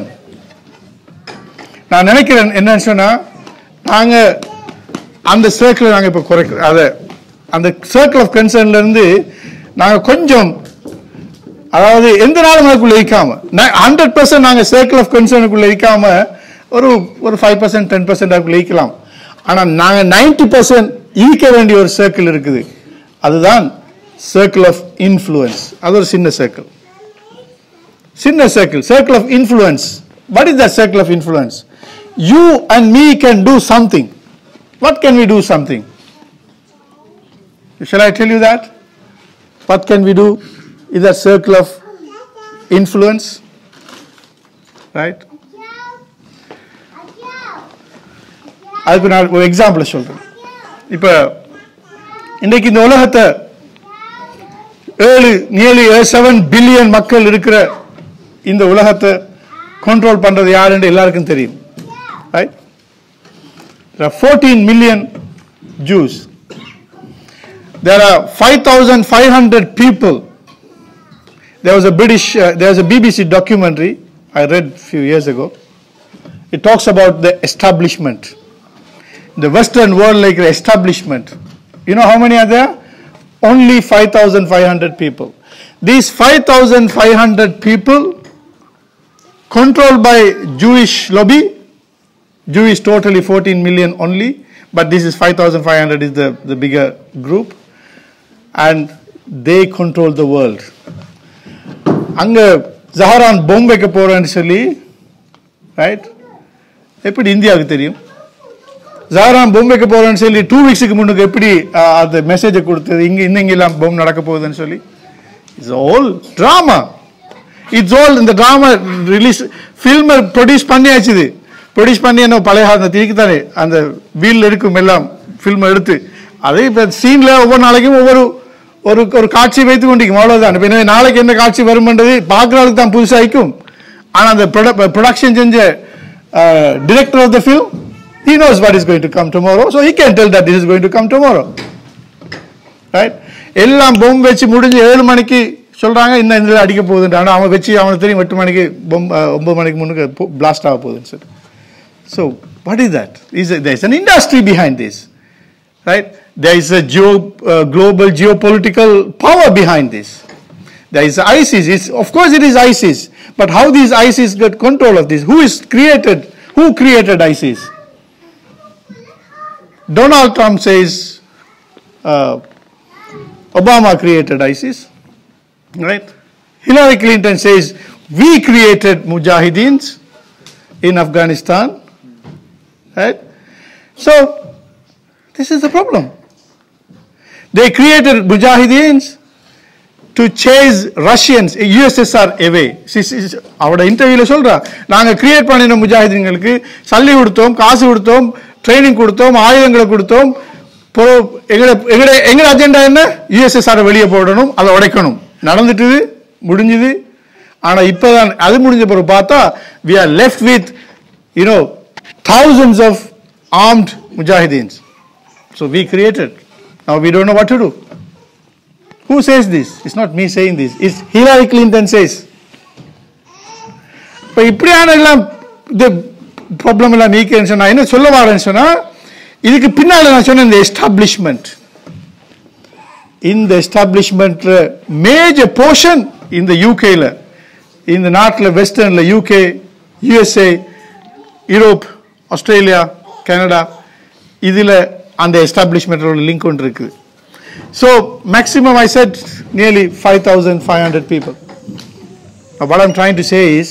நான் நினைக்கிறேன் என்னன்னு சொன்னா நாங்க அந்த சர்க்கிளை நாங்க இப்ப குறைக்க அத அந்த சர்க்கிள் ஆஃப் கன்சர்ன்ல இருந்து நாங்க கொஞ்சம் அதாவது எந்த நாளும் அதுக்குள்ள இருக்காம ஹண்ட்ரட் பர்சன்ட் நாங்க சர்க்கிள் ஆஃப் கன்சர்னுக்குள்ள இருக்காம ஒரு ஒரு ஃபைவ் பர்சன்ட் டென் பர்சன்ட் அதுக்குள்ள இருக்கலாம் ஆனா நாங்க நைன்டி பர்சன்ட் இருக்க வேண்டிய ஒரு சர்க்கிள் இருக்குது அதுதான் சர்க்கிள் ஆஃப் இன்ஃப்ளூயன்ஸ் அது ஒரு சின்ன சர்க்கிள் சின்ன circle circle of influence what is the circle of influence you and me can do something what can we do something Shall I tell you that? What can we do? Is that circle of influence? Right? அதுக்கு நான் ஒரு example சொல்றேன் இப்ப இன்னைக்கு இந்த உலகத்தை ஏழு nearly seven billion மக்கள் இருக்கிற இந்த உலகத்தை கண்ட்ரோல் பண்றது யாருன்னு எல்லாருக்கும் தெரியும் right fourteen million Jews there are 5,500 people. There was a British, uh, there was a BBC documentary I read a few years ago. It talks about the establishment. The Western world, like the establishment. You know how many are there? Only 5,500 people. These 5,500 people, controlled by Jewish lobby, Jewish totally 14 million only, but this is 5,500 is the, the bigger group. and they control the world அங்க ஜஹரான் பொம் வைக்க போறேன்னு சொல்லி right எப்படி இந்தியாவுக்கு தெரியும் ஜஹரான் பொம் வைக்க போறேன்னு சொல்லி டூ வீக்ஸுக்கு முன்னுக்கு எப்படி அஹ், அந்த மெசேஜை கொடுத்தது இங்க இன்னைக்கு எல்லாம் பொம் நடக்க போகுதுன்னு சொல்லி it's all drama it's all இந்த ட்ராமா ரிலீஸ் ஃபில்ம் ப்ரொடியூஸ் பண்ணியாச்சு இது ப்ரொடியூஸ் பண்ணி என்ன பழைய அந்த திரிக்கு தானே அந்த வீல் இருக்கும் எல்லாம் ஃபில்ம் எடுத்து அதே இப்போ சீன்ல ஒவ்வொரு நாளைக்கும் ஒவ்வொரு ஒரு ஒரு காட்சி வைத்து கொண்டிருக்கும் அவ்வளவுதான் இப்போ எனவே நாளைக்கு என்ன காட்சி வரும்ன்றது பார்க்கறதுக்கு தான் புதுசா இருக்கும் ஆனா அந்த ப்ரொடக்ஷன் செஞ்ச director of the film he knows what is going to come tomorrow so he can tell that this is going to come tomorrow right எல்லாம் பொம் வச்சு முடிஞ்சு ஏழு மணிக்கு சொல்றாங்க இன்னும் இந்த அடிக்க போகுதுன்ட்டு ஆனால் அவன் வச்சு அவனுக்கு தெரியும் எட்டு மணிக்கு பொம் அஹ், ஒன்பது மணிக்கு முன்னுக்கு பிளாஸ்ட் ஆக போகுதுன்னு சொல்லி so What is that? Is it, there's an industry behind this, right? There is a geo, uh, global geopolitical power behind this. There is ISIS. It's, of course, it is ISIS. But how these ISIS get control of this? Who is created? Who created ISIS? Donald Trump says uh, Obama created ISIS, right? Hillary Clinton says we created Mujahideens in Afghanistan, right? So this is the problem. They created Mujahideens to chase Russians, USSR away. அவரோட இன்டர்வியூல சொல்றா நாங்க create பண்ணின முஜாஹிதீன்களுக்கு சல்லி கொடுத்தோம் காசு கொடுத்தோம் training கொடுத்தோம் ஆயுதங்களை கொடுத்தோம் பொ- எங்கட எங்கட எங்கட அஜெண்டா என்ன யுஎஸ்எஸ்ஆர் வெளியே போடணும் அதை உடைக்கணும் நடந்துட்டுது முடிஞ்சுது ஆனா இப்பதான் அது முடிஞ்ச பிறகு பார்த்தா we are left with you know thousands of armed mujahideen so we created now we don't know what to do who says this it's not me saying this it's hillary clinton says இப்போ இப்படியான எல்லாம் இந்த problem எல்லாம் நீக்கிறேன்னு சொன்னா என்ன சொல்ல வரேன்னு சொன்னா இதுக்கு பின்னால நான் சொன்ன இந்த எஸ்டாப்ளிஷ்மெண்ட் இந்த எஸ்டாப்ளிஷ்மெண்ட்ல மேஜர் போர்ஷன் இந்த யூகேல இந்த நாட்டில் வெஸ்டர்ன்ல UK USA Europe Australia Canada இதுல அந்த எஸ்டாப்ளிஷ்மெண்ட்டோட லிங்க் ஒன்று இருக்குது so maximum I set nearly five thousand five hundred people what I'm trying to say is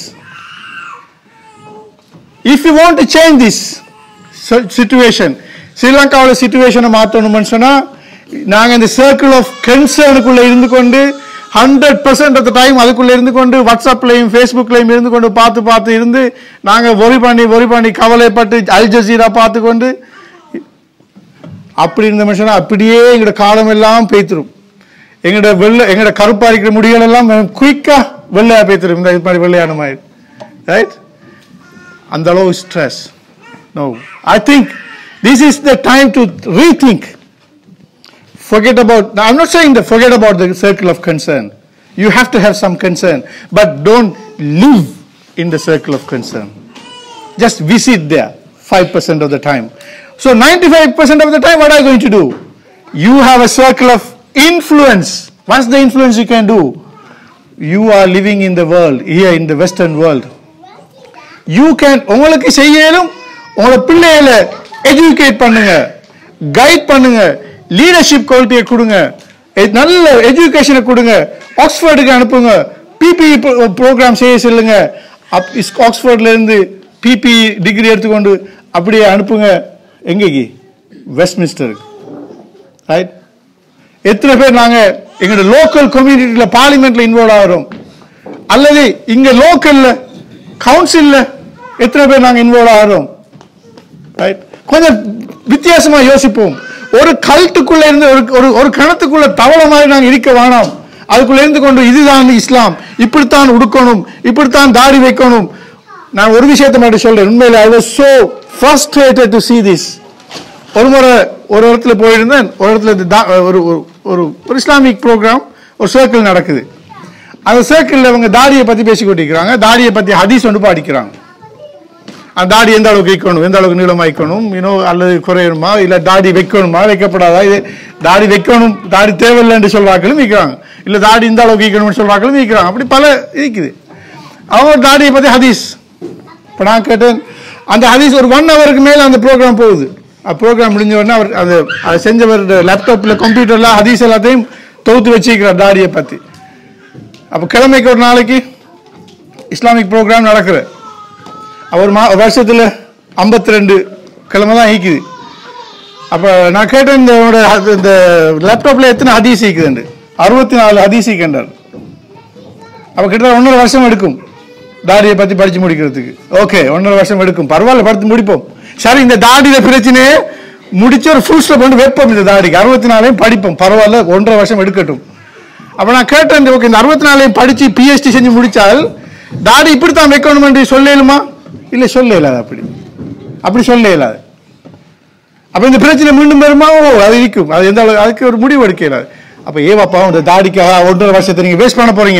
if you want to change this si- situation ஸ்ரீலங்காவோட சுச்சுவேஷனை மாற்றணும்னு சொன்னா நாங்க இந்த சர்க்கிள் ஆஃப் கன்சர்னுக்குள்ள இருந்து கொண்டு ஹண்ட்ரட் பர்சன்ட் ஆஃப் டைம் அதுக்குள்ள இருந்து கொண்டு வாட்ஸ்அப்லையும் ஃபேஸ்புக்லையும் இருந்து கொண்டு பார்த்து பார்த்து இருந்து நாங்க ஒரி பண்ணி ஒரி பண்ணி கவலைப்பட்டு அல் ஜசீரா பார்த்து கொண்டு அப்படி இருந்த மனுஷனா அப்படியே எங்களோட காலம் எல்லாம் பேய்த்திரும் எங்களோட வெள்ளை எங்களோட கருப்பா இருக்கிற முடிகள் எல்லாம் குயிக்கா வெள்ளையா பேய்த்திரும் இந்த இது மாதிரி வெள்ளையான மாதிரி ரைட் அந்த அளவு stress no I think this is the time to rethink forget about now i'm not saying that forget about the circle of concern you have to have some concern but don't live in the circle of concern just visit there 5% of the time so 95% of the time what are you going to do you have a circle of influence what's the influence you can do you are living in the world here in the western world you can உங்களுக்கு செய்யலும் உங்களோட பிள்ளைகளை educate பண்ணுங்க guide பண்ணுங்க leadership குவாலிட்டியை கொடுங்க எ- நல்ல எஜுகேஷனை கொடுங்க ஆக்ஸ்ஃபோர்டுக்கு அனுப்புங்க பிபி ப்ரோக்ராம் செய்ய சொல்லுங்க அப் இஸ் ஆக்ஸ்ஃபோர்ட்ல இருந்து பிபி டிகிரி எடுத்துக்கொண்டு அப்படியே அனுப்புங்க எங்கேக்கு வெஸ்ட்மின்ஸ்டருக்கு ரைட் எத்தனை பேர் நாங்க எங்களோட லோக்கல் கம்யூனிட்டியில பார்லிமெண்ட்ல இன்வால்வ் ஆகிறோம் அல்லது இங்க லோக்கல்ல கவுன்சில்ல எத்தனை பேர் நாங்க இன்வால்வ் ஆகிறோம் ரைட் கொஞ்சம் வித்தியாசமா யோசிப்போம் ஒரு கல்ட்டுக்குள்ள இருந்து ஒரு ஒரு ஒரு கணத்துக்குள்ள தவளை மாதிரி நாங்க இருக்க வேணாம் அதுக்குள்ள இருந்து கொண்டு இதுதான் இஸ்லாம் இப்படித்தான் உடுக்கணும் இப்படித்தான் தாடி வைக்கணும் நான் ஒரு விஷயத்தை மட்டும் சொல்றேன் உண்மையில I was so frustrated to see this ஒரு முறை ஒரு இடத்துல போயிருந்தேன் ஒரு இடத்துல இது தா- ஒரு ஒரு- ஒரு ஒரு இஸ்லாமிக் ப்ரோக்ராம் ஒரு சர்க்கிள் நடக்குது அந்த சர்க்கிளில் அவங்க தாடியை பற்றி பேசி கொண்டிருக்கிறாங்க தாடியை பற்றி ஹதீஸ் ஒன்று பாடிக்கிறாங்க அந்த தாடி எந்த அளவுக்கு வைக்கணும் எந்த அளவுக்கு நீளம் வைக்கணும் இன்னும் அல்லது குறையணுமா இல்லை தாடி வைக்கணுமா வைக்கப்படாதா இது தாடி வைக்கணும் தாடி தேவையில்லைன்னு சொல்றாக்களும் வைக்கிறாங்க இல்லை தாடி இந்த அளவுக்கு வைக்கணும்னு சொல்றாக்களும் வைக்கிறாங்க அப்படி பல இருக்குது அவங்க தாடியை பற்றி ஹதீஸ் இப்போ நான் கேட்டேன் அந்த ஹதீஸ் ஒரு ஒன் ஹவருக்கு மேலே அந்த ப்ரோக்ராம் போகுது ப்ரோக்ராம் முடிஞ்ச உடனே அவர் அது அதை செஞ்சவர் லேப்டாப்பில் கம்ப்யூட்டரில் ஹதீஸ் எல்லாத்தையும் தொகுத்து வச்சிருக்கிறார் தாடியை பற்றி அப்போ கிழமைக்கு ஒரு நாளைக்கு இஸ்லாமிக் ப்ரோக்ராம் நடக்குது அவர் மா வருஷத்தில் ஐம்பத்தி ரெண்டு கிழமை தான் ஈக்குது அப்போ நான் கேட்டேன் இந்த உன்னோட ஹ- இந்த லேப்டாப்பில் எத்தனை ஹதீஸ் ஈக்குதுண்டு அறுபத்தி நாலு ஹதீஸ் ஈக்கண்டார் அப்போ கிட்டத்தட்ட ஒன்றரை வருஷம் எடுக்கும் தாடியை பற்றி படித்து முடிக்கிறதுக்கு ஓகே ஒன்றரை வருஷம் எடுக்கும் பரவாயில்ல படித்து முடிப்போம் சரி இந்த தாடியில பிரச்சனையே முடிச்சு ஒரு ஃபுல் ஸ்டாப் வந்து வைப்போம் இந்த தாடிக்கு அறுபத்தி நாலையும் படிப்போம் பரவாயில்ல ஒன்றரை வருஷம் எடுக்கட்டும் அப்ப நான் கேட்டேன் ஓகே இந்த அறுபத்தி நாலையும் படிச்சு பிஹெச்டி செஞ்சு முடிச்சால் தாடி இப்படித்தான் வைக்கணும் என்று சொல்லலுமா இல்ல சொல்ல இயலாது அப்படி அப்படி சொல்ல இயலாது அப்ப இந்த பிரச்சனை மீண்டும் வருமா ஓ அது இருக்கும் அது எந்த அளவு அதுக்கு ஒரு முடிவு எடுக்க இயலாது அப்ப ஏவாப்பா இந்த தாடிக்காக ஒன்றரை வருஷத்தை நீங்க வேஸ்ட் பண்ண போறீங்க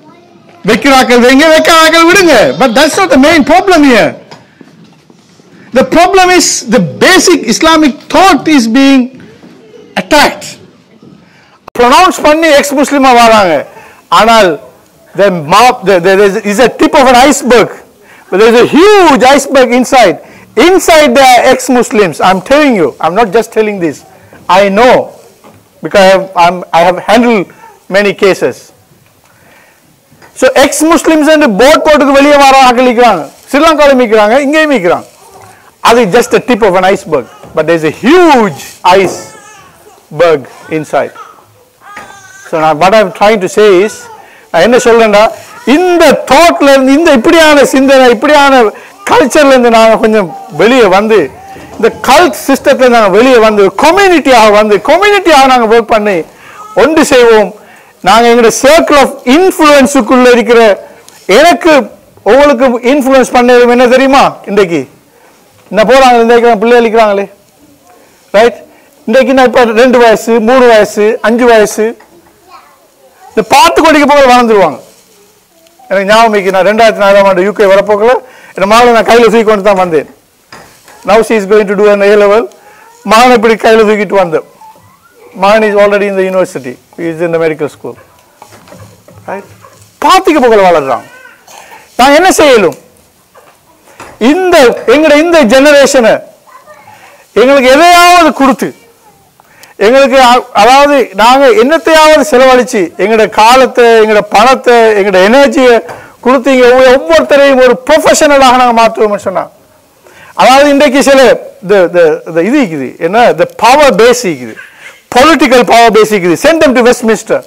வைக்கிறாக்கள் வைங்க வைக்கிறாக்கள் விடுங்க but that's not the main problem here The problem is the basic Islamic thought is being attacked. Pronounce பண்ணி எக்ஸ் முஸ்லிமா வராங்க ஆனால் the mouth the, there is, is a tip of an iceberg but there is a huge iceberg inside inside there are ex-muslims i'm telling you i'm not just telling this i know because i have, I'm, I have handled many cases so ex Muslims boat போட்டுக்கு வெளியே வர ஆக்கள் நிற்கிறாங்க ஸ்ரீலங்காவில் நிற்கிறாங்க இங்கேயும் நிற்கிறாங்க அது just a tip of an iceberg but there is a huge iceberg inside so நான் what I'm trying to say is நான் என்ன சொல்றேன்டா இந்த தாட்ல இருந்து இந்த இப்படியான சிந்தனை இப்படியான கல்ச்சர்ல இருந்து நாங்கள் கொஞ்சம் வெளியே வந்து இந்த கல்ட் சிஸ்டத்துல நாங்கள் வெளியே வந்து கம்யூனிட்டியாக வந்து கம்யூனிட்டியாக நாங்கள் ஒர்க் பண்ணி ஒன்று செய்வோம் நாங்கள் எங்களுடைய சர்க்கிள் ஆஃப் இன்ஃப்ளூயன்ஸுக்குள்ள இருக்கிற எனக்கு உங்களுக்கு இன்ஃப்ளூயன்ஸ் பண்ணது என்ன தெரியுமா இன்றைக்கு இந்த போறாங்க இந்த பிள்ளை அளிக்கிறாங்களே ரைட் இன்றைக்கு நான் இப்போ ரெண்டு வயசு மூணு வயசு அஞ்சு வயசு இந்த பாட்டு கொடிக்க போக வளர்ந்துருவாங்க எனக்கு ஞாபகம் இருக்கு நான் ரெண்டாயிரத்தி நாலாம் ஆண்டு யூகே வரப்போக்கல என் மகளை நான் கையில் தூக்கி கொண்டு தான் வந்தேன் now she is going to do an A level மகனை இப்படி கையில் தூக்கிட்டு வந்தேன் மகன் இஸ் ஆல்ரெடி இந்த யூனிவர்சிட்டி இஸ் இந்த மெடிக்கல் ஸ்கூல் ரைட் பாத்திக்க போகல வளர்றாங்க நான் என்ன செய்யலும் இந்த எங்கட இந்த ஜெனரேஷனை எங்களுக்கு எதையாவது கொடுத்து எங்களுக்கு அ- அதாவது நாங்க என்னத்தையாவது செலவழிச்சு எங்களோட காலத்தை எங்களோட பணத்தை எங்களோட எனர்ஜியை கொடுத்து இங்க ஒவ்வொரு- ஒவ்வொருத்தரையும் ஒரு ப்ரொஃபஷனலாக நாங்க மாற்றுவோம்னு சொன்னா அதாவது இன்றைக்கு சில the- the- the இது இருக்குது என்ன the பவர் பேஸ் இருக்குது பொலிட்டிக்கல் பவர் பேஸ் இருக்குது சென்ட் them to வெஸ்ட்மினிஸ்டர்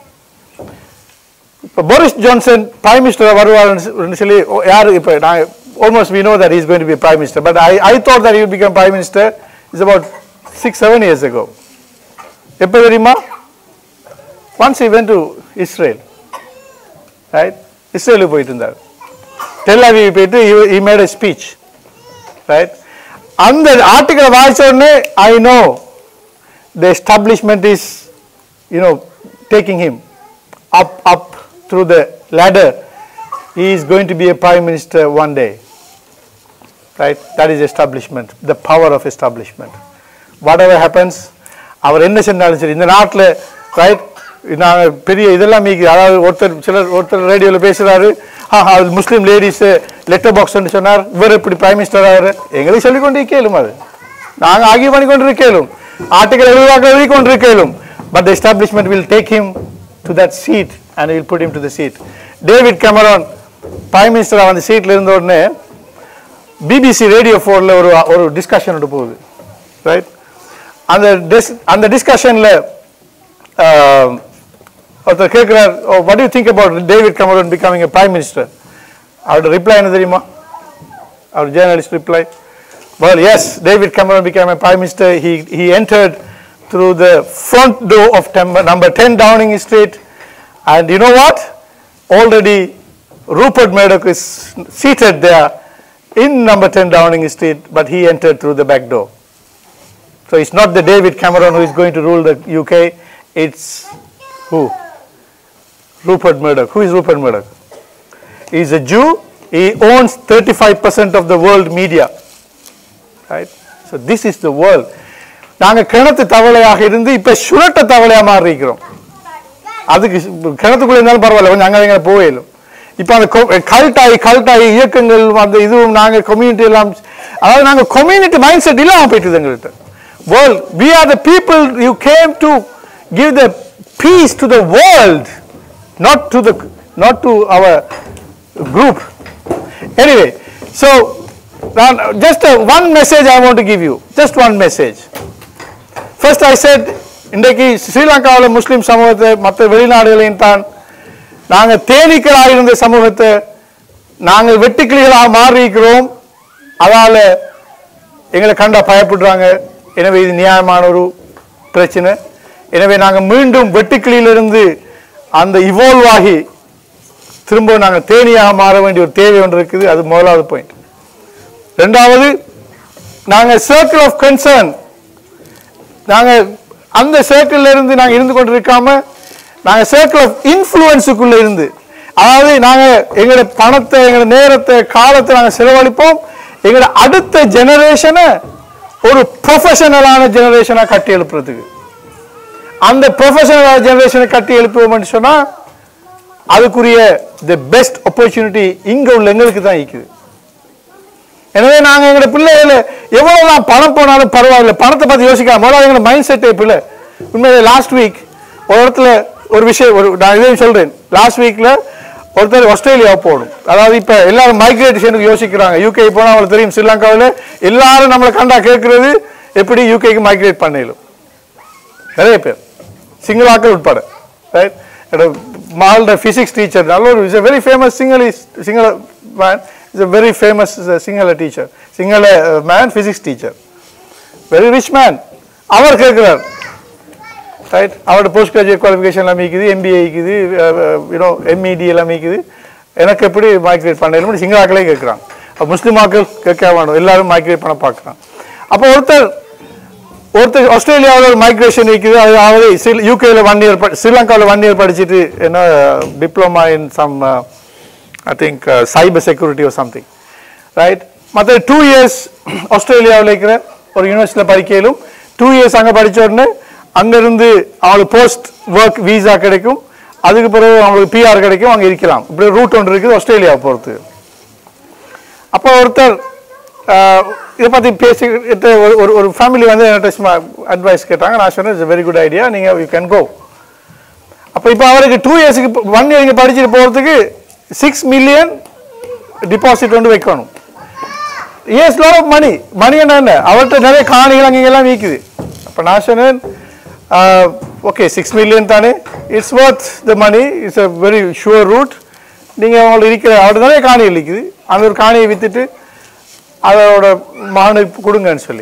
இப்போ போரிஸ் ஜான்சன் பிரைம் மினிஸ்டர் வருவார்னு சொல்லி ஓ, யாரு இப்போ நான் almost we know that is going to be prime minister but I I thought that you become prime minister is about six seven years ago எப்போ தெரியுமா once he went to Israel right இஸ்ரேலுக்கு போயிட்டு இருந்தார் டெல்லாவி போயிட்டு he- he made a speech right அந்த ஆர்டிக்கலை வாசிச்ச உடனே I know the establishment is you know taking him up up through the ladder he is going to be a prime minister one day right that is establishment the power of establishment whatever happens அவர் என்ன செஞ்சாலும் சரி இந்த நாட்டில் right நாங்கள் பெரிய இதெல்லாம் மீக்கு அதாவது ஒருத்தர் சிலர் ஒருத்தர் ரேடியோவில் பேசுகிறாரு அது முஸ்லீம் லேடிஸ் லெட்டர் பாக்ஸ்ன்னு சொன்னார் இவர் இப்படி பிரைம் மினிஸ்டர் ஆகிறார் எங்களுக்கு சொல்லிக் கொண்டே கேளும் அது நாங்கள் ஆகிய பண்ணி கொண்டு இருக்கேலும் ஆர்டிகல் எழுதுவாக்க எழுதி கொண்டு இருக்கேலும் but the establishment will take him to that seat and will put him to the seat David Cameron prime மினிஸ்டராக அந்த சீட்டில் இருந்த உடனே பிபிசி ரேடியோ ஃபோரில் ஒரு ஒரு டிஸ்கஷன் ஒன்று போகுது ரைட் அந்த டிஸ் அந்த டிஸ்கஷனில் ஒருத்தர் கேட்குறார் what you think about David Cameron becoming a prime minister அவரோட ரிப்ளை என்ன தெரியுமா our journalist replied, Well, yes, David Cameron became a prime minister. He, he entered through the front door of tem- number 10 Downing Street. And you know what? Already Rupert Murdoch is seated there in number 10 Downing Street, but he entered through the back door. So it's not the David Cameron who is going to rule the UK, it's who? Rupert Murdoch. Who is Rupert Murdoch? He's a Jew. He owns 35% of the world media. Right? So this is the world. நாங்க கிணத்து தவளையாக இருந்து இப்ப சுரட்ட தவளையா மாறி இருக்கிறோம் அதுக்கு கிணத்துக்குள்ள இருந்தாலும் பரவாயில்ல கொஞ்சம் அங்க இங்க போயிடும் இப்ப அந்த கல்ட்டாயி கல்ட்டாயி இயக்கங்கள் அந்த இதுவும் நாங்க கம்யூனிட்டி எல்லாம் அதாவது நாங்க கம்யூனிட்டி மைண்ட் செட் இல்லாம போயிட்டு எங்கள்கிட்ட world we are the people you came to give the peace to the world not to the not to our group anyway so now just a, one message i want to give you just one message first i said இன்றைக்கு ஸ்ரீலங்காவில் முஸ்லிம் சமூகத்தை மற்ற வெளிநாடுகளையும் தான் நாங்கள் தேனீக்களாக இருந்த சமூகத்தை நாங்கள் வெட்டுக்கிளிகளாக மாறி இருக்கிறோம் அதால எங்களை கண்டா பயப்படுறாங்க எனவே இது நியாயமான ஒரு பிரச்சனை எனவே நாங்கள் மீண்டும் வெட்டுக்கிளியிலிருந்து அந்த இவால்வ் ஆகி திரும்ப நாங்கள் தேனியாக மாற வேண்டிய ஒரு தேவை ஒன்று இருக்குது அது முதலாவது பாயிண்ட் ரெண்டாவது நாங்கள் சர்க்கிள் ஆஃப் கன்சர்ன் நாங்கள் அந்த சர்க்கிள்ல இருந்து நாங்கள் இருந்து கொண்டு இருக்காம நாங்கள் சர்க்கிள் ஆஃப் இன்ஃப்ளூயன்ஸுக்குள்ள இருந்து அதாவது நாங்கள் எங்களோட பணத்தை எங்களோட நேரத்தை காலத்தை நாங்கள் செலவழிப்போம் எங்களோட அடுத்த ஜெனரேஷனை ஒரு ப்ரொஃபஷனலான ஜெனரேஷனா கட்டி எழுப்புறதுக்கு அந்த ப்ரொஃபஷனல் ஜெனரேஷனை கட்டி எழுப்புவோம்னு சொன்னா அதுக்குரிய தி பெஸ்ட் opportunity இங்க உள்ள எங்களுக்கு தான் இருக்குது எனவே நாங்க எங்களோட பிள்ளைகளை எவ்வளவுதான் பணம் போனாலும் பரவாயில்ல பணத்தை பத்தி யோசிக்காம முதல்ல எங்களோட மைண்ட் செட்டே பிள்ளை உண்மையிலே லாஸ்ட் வீக் ஒரு இடத்துல ஒரு விஷயம் ஒரு நான் இதையும் சொல்றேன் லாஸ்ட் வீக்ல ஒருத்தர் ஆஸ்திரேலியா போகணும் அதாவது இப்ப எல்லாரும் மைக்ரேஷனுக்கு யோசிக்கிறாங்க யூகே போனா அவங்களுக்கு தெரியும் ஸ்ரீலங்காவில் எல்லாரும் நம்மளை கண்டா கேட்கறது எப்படி யூகேக்கு மைக்ரேட் பண்ணிடும் நிறைய பேர் சிங்களாக்கள் உட்பட ரைட் மால்ட ஃபிசிக்ஸ் டீச்சர் நல்ல ஒரு இஸ் வெரி ஃபேமஸ் சிங்களி Sinhala man is a very famous Sinhala teacher Sinhala man physics teacher very rich man அவர் கேட்கிறார் ரைட் அவரோட போஸ்ட் கிராஜுவேட் குவாலிஃபிகேஷன் எல்லாம் இருக்குது எம்பிஏ இருக்குது யூனோ எம்இடி எல்லாம் இருக்குது எனக்கு எப்படி மைக்ரேட் பண்ணணும் சிங்களாக்களே கேட்குறாங்க அப்போ முஸ்லீம் ஆக்கள் கேட்க வேணும் எல்லாரும் மைக்ரேட் பண்ண பார்க்குறாங்க அப்போ ஒருத்தர் ஒருத்தர் ஆஸ்திரேலியாவில் ஒரு மைக்ரேஷன் இருக்குது அதாவது யூகேல ஒன் இயர் ஸ்ரீலங்காவில் ஒன் இயர் படிச்சுட்டு என்ன diploma in some I think cyber security ஒரு சம்திங் ரைட் மற்ற டூ இயர்ஸ் ஆஸ்திரேலியாவில் இருக்கிற ஒரு யூனிவர்சிட்டியில் படிக்கலும் டூ இயர்ஸ் அங்கே படிச்ச உடனே அங்கேருந்து அவங்களுக்கு போஸ்ட் ஒர்க் வீசா கிடைக்கும் அதுக்கு பிறகு அவங்களுக்கு பிஆர் கிடைக்கும் அங்கே இருக்கலாம் இப்படி ரூட் ஒன்று இருக்குது ஆஸ்திரேலியா பொறுத்து அப்போ ஒருத்தர் ஆஹ், இதை பற்றி பேசிக்கிட்டு ஒரு ஒரு ஒரு ஃபேமிலி வந்து என்கிட்ட சும்மா அட்வைஸ் கேட்டாங்க நான் சொன்னேன் இட்ஸ் வெரி குட் ஐடியா நீங்கள் யூ கேன் கோ அப்போ இப்போ அவருக்கு டூ இயர்ஸுக்கு ஒன் இயர் இங்கே படிச்சுட்டு போகிறதுக்கு சிக்ஸ் மில்லியன் டிபாசிட் வந்து வைக்கணும் years lot of money money என்ன அவர்கிட்ட நிறைய காணிகள் அங்கே எல்லாம் விற்குது அப்போ நான் சொன்னேன் ஓகே சிக்ஸ் மில்லியன் தானே it's worth the money it's a very sure route நீங்கள் அவங்களுக்கு இருக்கிற அவர்கிட்ட நிறைய காணிகள் இருக்குது அந்த ஒரு காணியை விற்றுட்டு அதோட மகனுக்கு கொடுங்கன்னு சொல்லி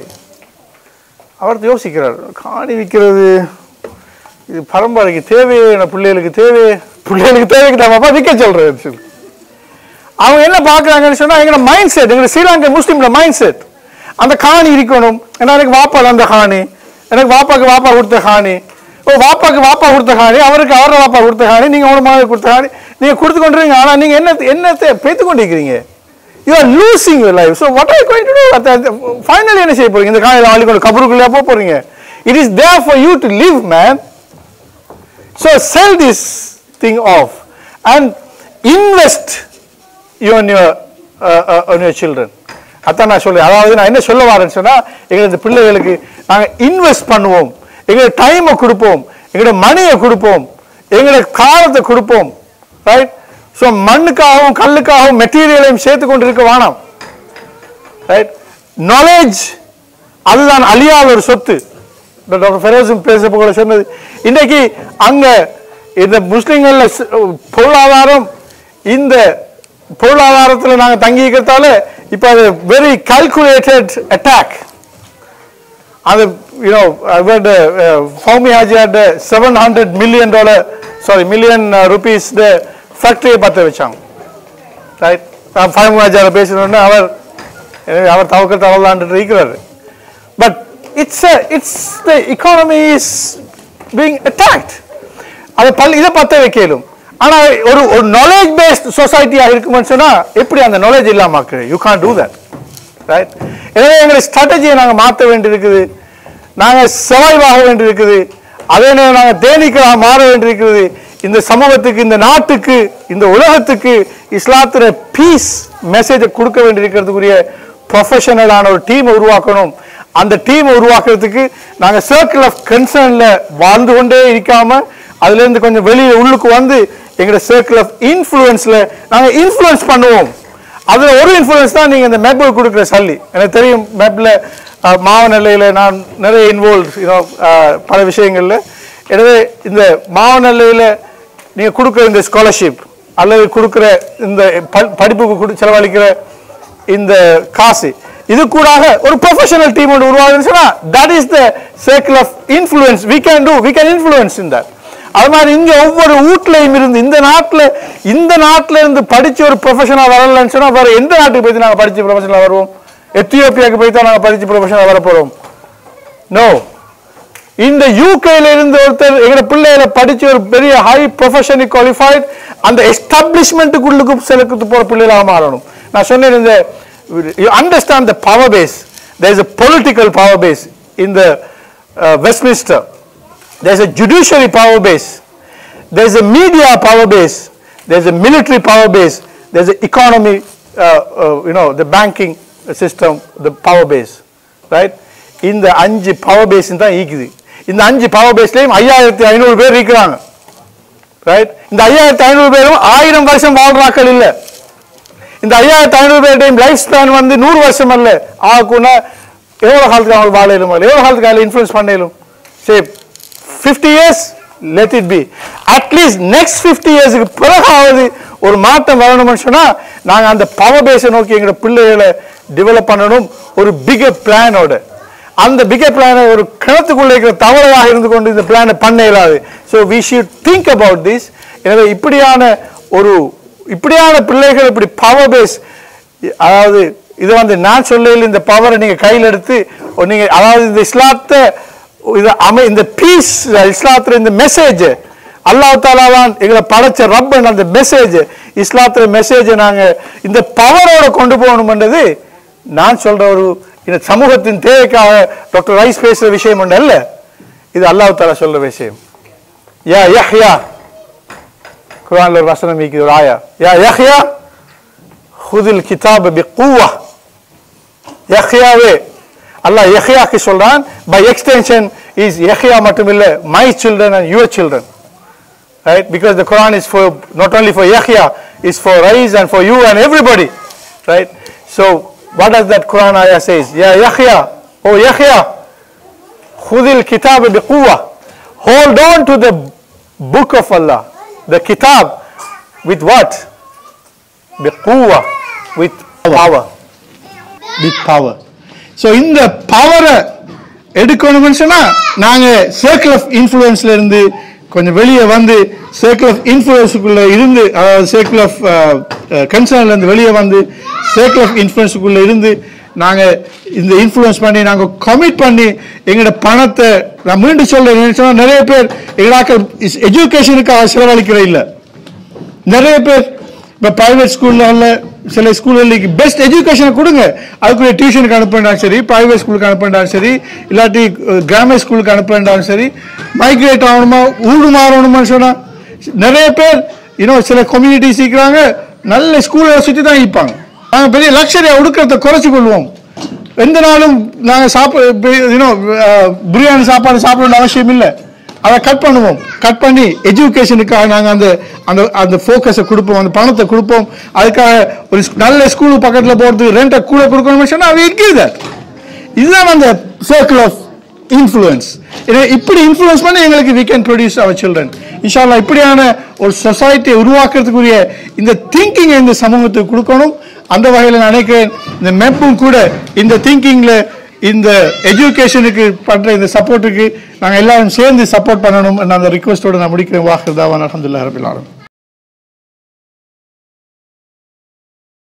அவர் யோசிக்கிறார் காணி விற்கிறது இது பரம்பரைக்கு தேவையே என் பிள்ளைகளுக்கு தேவையே பிள்ளைகளுக்கு தேவைக்கு நம்ம அப்பா விற்க சொல்கிறேன் சொல்லி அவங்க என்ன பார்க்குறாங்கன்னு சொன்னா எங்களோட மைண்ட் செட் எங்களோட ஸ்ரீலங்கா முஸ்லீம்ல மைண்ட் செட் அந்த காணி இருக்கணும் ஏன்னா எனக்கு வாப்பால் அந்த காணி எனக்கு வாப்பாக்கு வாப்பா கொடுத்த காணி ஓ வாப்பாக்கு வாப்பா கொடுத்த காணி அவருக்கு அவரோட வாப்பா கொடுத்த காணி நீங்க ஒரு மாதிரி கொடுத்த காணி நீங்க கொடுத்து கொண்டிருக்கீங்க ஆனா நீங்க என்ன என்னத்தை பேத்து கொண்டிருக்கிறீங்க you are losing your life so what are going to do finally என்ன செய்ய போறீங்க இந்த காலையில் ஆளி கொண்டு கபருக்குள்ளே போக போறீங்க it is there for you to live man So sell this thing off and invest you on your uh, uh, on your children. அதான் நான் சொல்றேன் அதாவது நான் என்ன சொல்ல வரேன்னு சொன்னா எங்க இந்த பிள்ளைகளுக்கு நாங்க இன்வெஸ்ட் பண்ணுவோம் எங்களோட டைமை கொடுப்போம் எங்களோட மணியை கொடுப்போம் எங்களோட காலத்தை கொடுப்போம் ரைட் ஸோ மண்ணுக்காகவும் கல்லுக்காகவும் மெட்டீரியலையும் சேர்த்து கொண்டு இருக்க வேணாம் ரைட் நாலேஜ் அதுதான் அழியாத ஒரு சொத்து இந்த டாக்டர் ஃபெரோஸும் பேச போல சொன்னது இன்றைக்கு அங்க இந்த முஸ்லிம்கள்ல ஸ்- பொருளாதாரம் இந்த பொருளாதாரத்தில் நாங்க தங்கி இருக்கிறதால இப்போ அது வெரி கால்குலேட்டட் அட்டாக் அது யூனோ அவர்ட Fowmy Haji had seven hundred million dollar sorry million rupees ஃபேக்டரியை பற்ற வச்சாங்க ரைட் ஃபைவ் ஹாஜார பேசினோடனே அவர் எனவே அவர் தவக்க தவலாண்டு இருக்கிறாரு but it's it's the economy is being attacked அதை பள்ளி இதை பற்ற வைக்கலும் ஆனா ஒரு ஒரு நாலேஜ் பேஸ்ட் சொசைட்டியாக இருக்கும்னு சொன்னா எப்படி அந்த நாலேஜ் இல்லாமக்கு you can't do that right எனவே எங்களை ஸ்ட்ராட்டஜியை நாங்கள் மாற்ற வேண்டியிருக்குது நாங்கள் சர்வைவ் ஆக வேண்டியிருக்குது அதே நேரம் நாங்கள் தேனீக்களாக மாற வேண்டியிருக்கிறது இந்த சமூகத்துக்கு இந்த நாட்டுக்கு இந்த உலகத்துக்கு இஸ்லாத்துல பீஸ் மெசேஜை கொடுக்க வேண்டியிருக்கிறதுக்குரிய ப்ரொஃபஷனலான ஒரு டீமை உருவாக்கணும் அந்த டீமை உருவாக்குறதுக்கு நாங்கள் சர்க்கிள் ஆஃப் கன்சர்ன்ல வாழ்ந்து கொண்டே இருக்காம அதுல இருந்து கொஞ்சம் வெளியே உள்ளுக்கு வந்து எங்களோட சர்க்கிள் ஆஃப் இன்ஃப்ளூயன்ஸ்ல நாங்கள் இன்ஃப்ளூயன்ஸ் பண்ணுவோம் அதுல ஒரு இன்ஃப்ளூயன்ஸ் தான் நீங்க இந்த மேப்ல கொடுக்குற சல்லி எனக்கு தெரியும் மேப்ல மாவனல்லையில நான் நிறைய இன்வால்வ் யூனோ பல விஷயங்கள்ல எனவே இந்த மாவனல்லையில நீங்க கொடுக்குற இந்த ஸ்காலர்ஷிப் அல்லது கொடுக்குற இந்த ப- படிப்புக்கு கொடு- செலவழிக்கிற இந்த காசு இது கூடாக ஒரு ப்ரொஃபஷனல் டீம் ஒன்று உருவாகுதுன்னு சொன்னா that is the circle of influence we can do we can influence in that அது மாதிரி இங்க ஒவ்வொரு வீட்லயும் இருந்து இந்த நாட்டுல இந்த நாட்டுல இருந்து படிச்சு ஒரு ப்ரொஃபஷனல் வரலன்னு சொன்னா வேற எந்த நாட்டுக்கு போய் நாங்க படிச்சு ப்ரொஃபஷனல் வருவோம் எத்தியோப்பியாவுக்கு போய் தான் நாங்க படிச்சு ப்ரொஃபஷனல் வர போறோம் நோ இந்த யூகேல இருந்து ஒருத்தர் எங்க பிள்ளைகளை படிச்சு ஒரு பெரிய ஹை ப்ரொஃபஷனல் குவாலிஃபைட் அந்த எஸ்டாப்ளிஷ்மெண்ட்டுக்குள்ளுக்கு செலுத்து போற பிள்ளைகளாக மாறணும் நான் சொன்னேன் இந்த you understand the power base. There is a political power base in the uh, Westminster. There's a judiciary power base. There's a media power base. There's a military power base. There's an economy, uh, uh, you know, the banking system, the power base, right? இந்த அஞ்சு power base தான் ஈக்குது இந்த அஞ்சு power பேஸ்லயும் ஐயாயிரத்தி ஐநூறு பேர் இருக்கிறாங்க right இந்த ஐயாயிரத்தி ஐநூறு பேரும் ஆயிரம் வருஷம் வாழ்றாக்கள் இல்லை இந்த ஐயாயிரத்தி ஐநூறு பேருடையும் லைஃப் ஸ்பேன் வந்து நூறு வருஷம் அல்ல ஆகுனா எவ்வளவு காலத்துக்கு அவங்க வாழையிலும் அல்ல எவ்வளவு காலத்துக்கு அதில் இன்ஃப்ளூயன்ஸ் பண்ணலும் சரி fifty years let it be at least next fifty இயர்ஸுக்கு பிறகாவது ஒரு மாற்றம் வரணும்னு சொன்னா நாங்க அந்த பவர் பேஸை நோக்கி எங்களோட பிள்ளைகளை டெவலப் பண்ணணும் ஒரு பிகர் பிளானோட அந்த பிகர் பிளானை ஒரு கிணத்துக்குள்ள இருக்கிற தவறாக இருந்து கொண்டு இந்த பிளானை பண்ண இயலாது so we should think about this எனவே இப்படியான ஒரு இப்படியான பிள்ளைகள் இப்படி பவர் பேஸ் அதாவது இது வந்து நான் சொல்லையில் இந்த பவரை நீங்க கையில் எடுத்து ஒரு நீங்க அதாவது இந்த இஸ்லாத்தை இது அமை இந்த பீஸ் இஸ்லாத்துல இந்த மெசேஜ் அல்லாஹ் தாலா தான் எங்களை படைச்ச ரப்பன் அந்த மெசேஜ் இஸ்லாத்துல மெசேஜ் நாங்க இந்த பவரோட கொண்டு போகணும்ன்றது நான் சொல்ற ஒரு இந்த சமூகத்தின் தேவைக்காக டாக்டர் ரைஸ் பேசுற விஷயம் ஒன்று அல்ல இது அல்லாஹ் தாலா சொல்ற விஷயம் யா யஹ்யா குர்ஆன்ல ஒரு வசனம் இருக்குது ஒரு ஆயா யா யஹ்யா ஹுதில் கிதாப பிக்குவா யஹ்யாவே அல்லாஹ் யஹ்யாக்கு சொல்றான் பை எக்ஸ்டென்ஷன் இஸ் யஹ்யா மட்டும் இல்ல my children and your children right because the quran is for not only for yahya is for rais and for you and everybody right so what does that quran ayah says ya yahya oh yahya khudil kitab biquwa hold on to the book of allah the kitab with what biquwa with power big power so இந்த பவரை எடுக்கணும்னு சொன்னா நாங்க circle of இன்ஃப்ளூயன்ஸ்ல இருந்து கொஞ்சம் வெளியே வந்து circle of இன்ஃப்ளூயன்ஸுக்குள்ள இருந்து அதாவது சர்க்கிள் ஆஃப் கன்சர்ன்ல இருந்து வெளியே வந்து சர்க்கிள் ஆஃப் இன்ஃப்ளூயன்ஸுக்குள்ள இருந்து நாங்க இந்த இன்ஃப்ளூயன்ஸ் பண்ணி நாங்க கமிட் பண்ணி எங்களோட பணத்தை நான் மீண்டும் சொல்றேன் என்னன்னு சொன்னா நிறைய பேர் எங்களாக்கள் எஜுகேஷனுக்காக செலவழிக்கிற இல்லை நிறைய பேர் இப்போ பிரைவேட் ஸ்கூல்ல சில ஸ்கூல்களுக்கு பெஸ்ட் எஜுகேஷனை கொடுங்க அதுக்குரிய டியூஷனுக்கு அனுப்பினாலும் சரி பிரைவேட் ஸ்கூலுக்கு அனுப்பினாலும் சரி இல்லாட்டி கிராமர் ஸ்கூலுக்கு அனுப்பினாலும் சரி மைக்ரேட் ஆகணுமா ஊடு மாறணுமான்னு சொன்னா நிறைய பேர் இன்னும் சில கம்யூனிட்டி சீக்கிறாங்க நல்ல ஸ்கூலை சுற்றி தான் இருப்பாங்க நாங்கள் பெரிய லக்ஸரியாக உடுக்கிறத குறைச்சி கொள்வோம் எந்த நாளும் நாங்கள் சாப்பிட இன்னும் பிரியாணி சாப்பாடு சாப்பிடணும்னு அவசியம் இல்லை அதை கட் பண்ணுவோம் கட் பண்ணி எஜுகேஷனுக்காக நாங்கள் அந்த அந்த அந்த ஃபோக்கஸை கொடுப்போம் அந்த பணத்தை கொடுப்போம் அதுக்காக ஒரு ஸ்- நல்ல ஸ்கூல் பக்கத்தில் போகிறதுக்கு ரெண்டை கூட கொடுக்கணும்னு சொன்னால் அது இருக்குது இதுதான் அந்த சர்க்கிள் ஆஃப் இன்ஃப்ளூயன்ஸ் இப்படி இன்ஃப்ளூயன்ஸ் பண்ணி எங்களுக்கு we can produce our children இன்ஷால்லா இப்படியான ஒரு சொசைட்டியை உருவாக்குறதுக்குரிய இந்த திங்கிங் இந்த சமூகத்துக்கு கொடுக்கணும் அந்த வகையில் நான் நினைக்கிறேன் இந்த மெப்பும் கூட இந்த திங்கிங்கில் இந்த எஜுகேஷனுக்கு பண்ற இந்த சப்போர்ட்டுக்கு நாங்கள் எல்லாரும் சேர்ந்து சப்போர்ட் பண்ணணும் அந்த ரிக்வஸ்டோட நான் முடிக்கிறேன் வாக்குதாவான் அலமதுல்லா ரபில் ஆலமீன்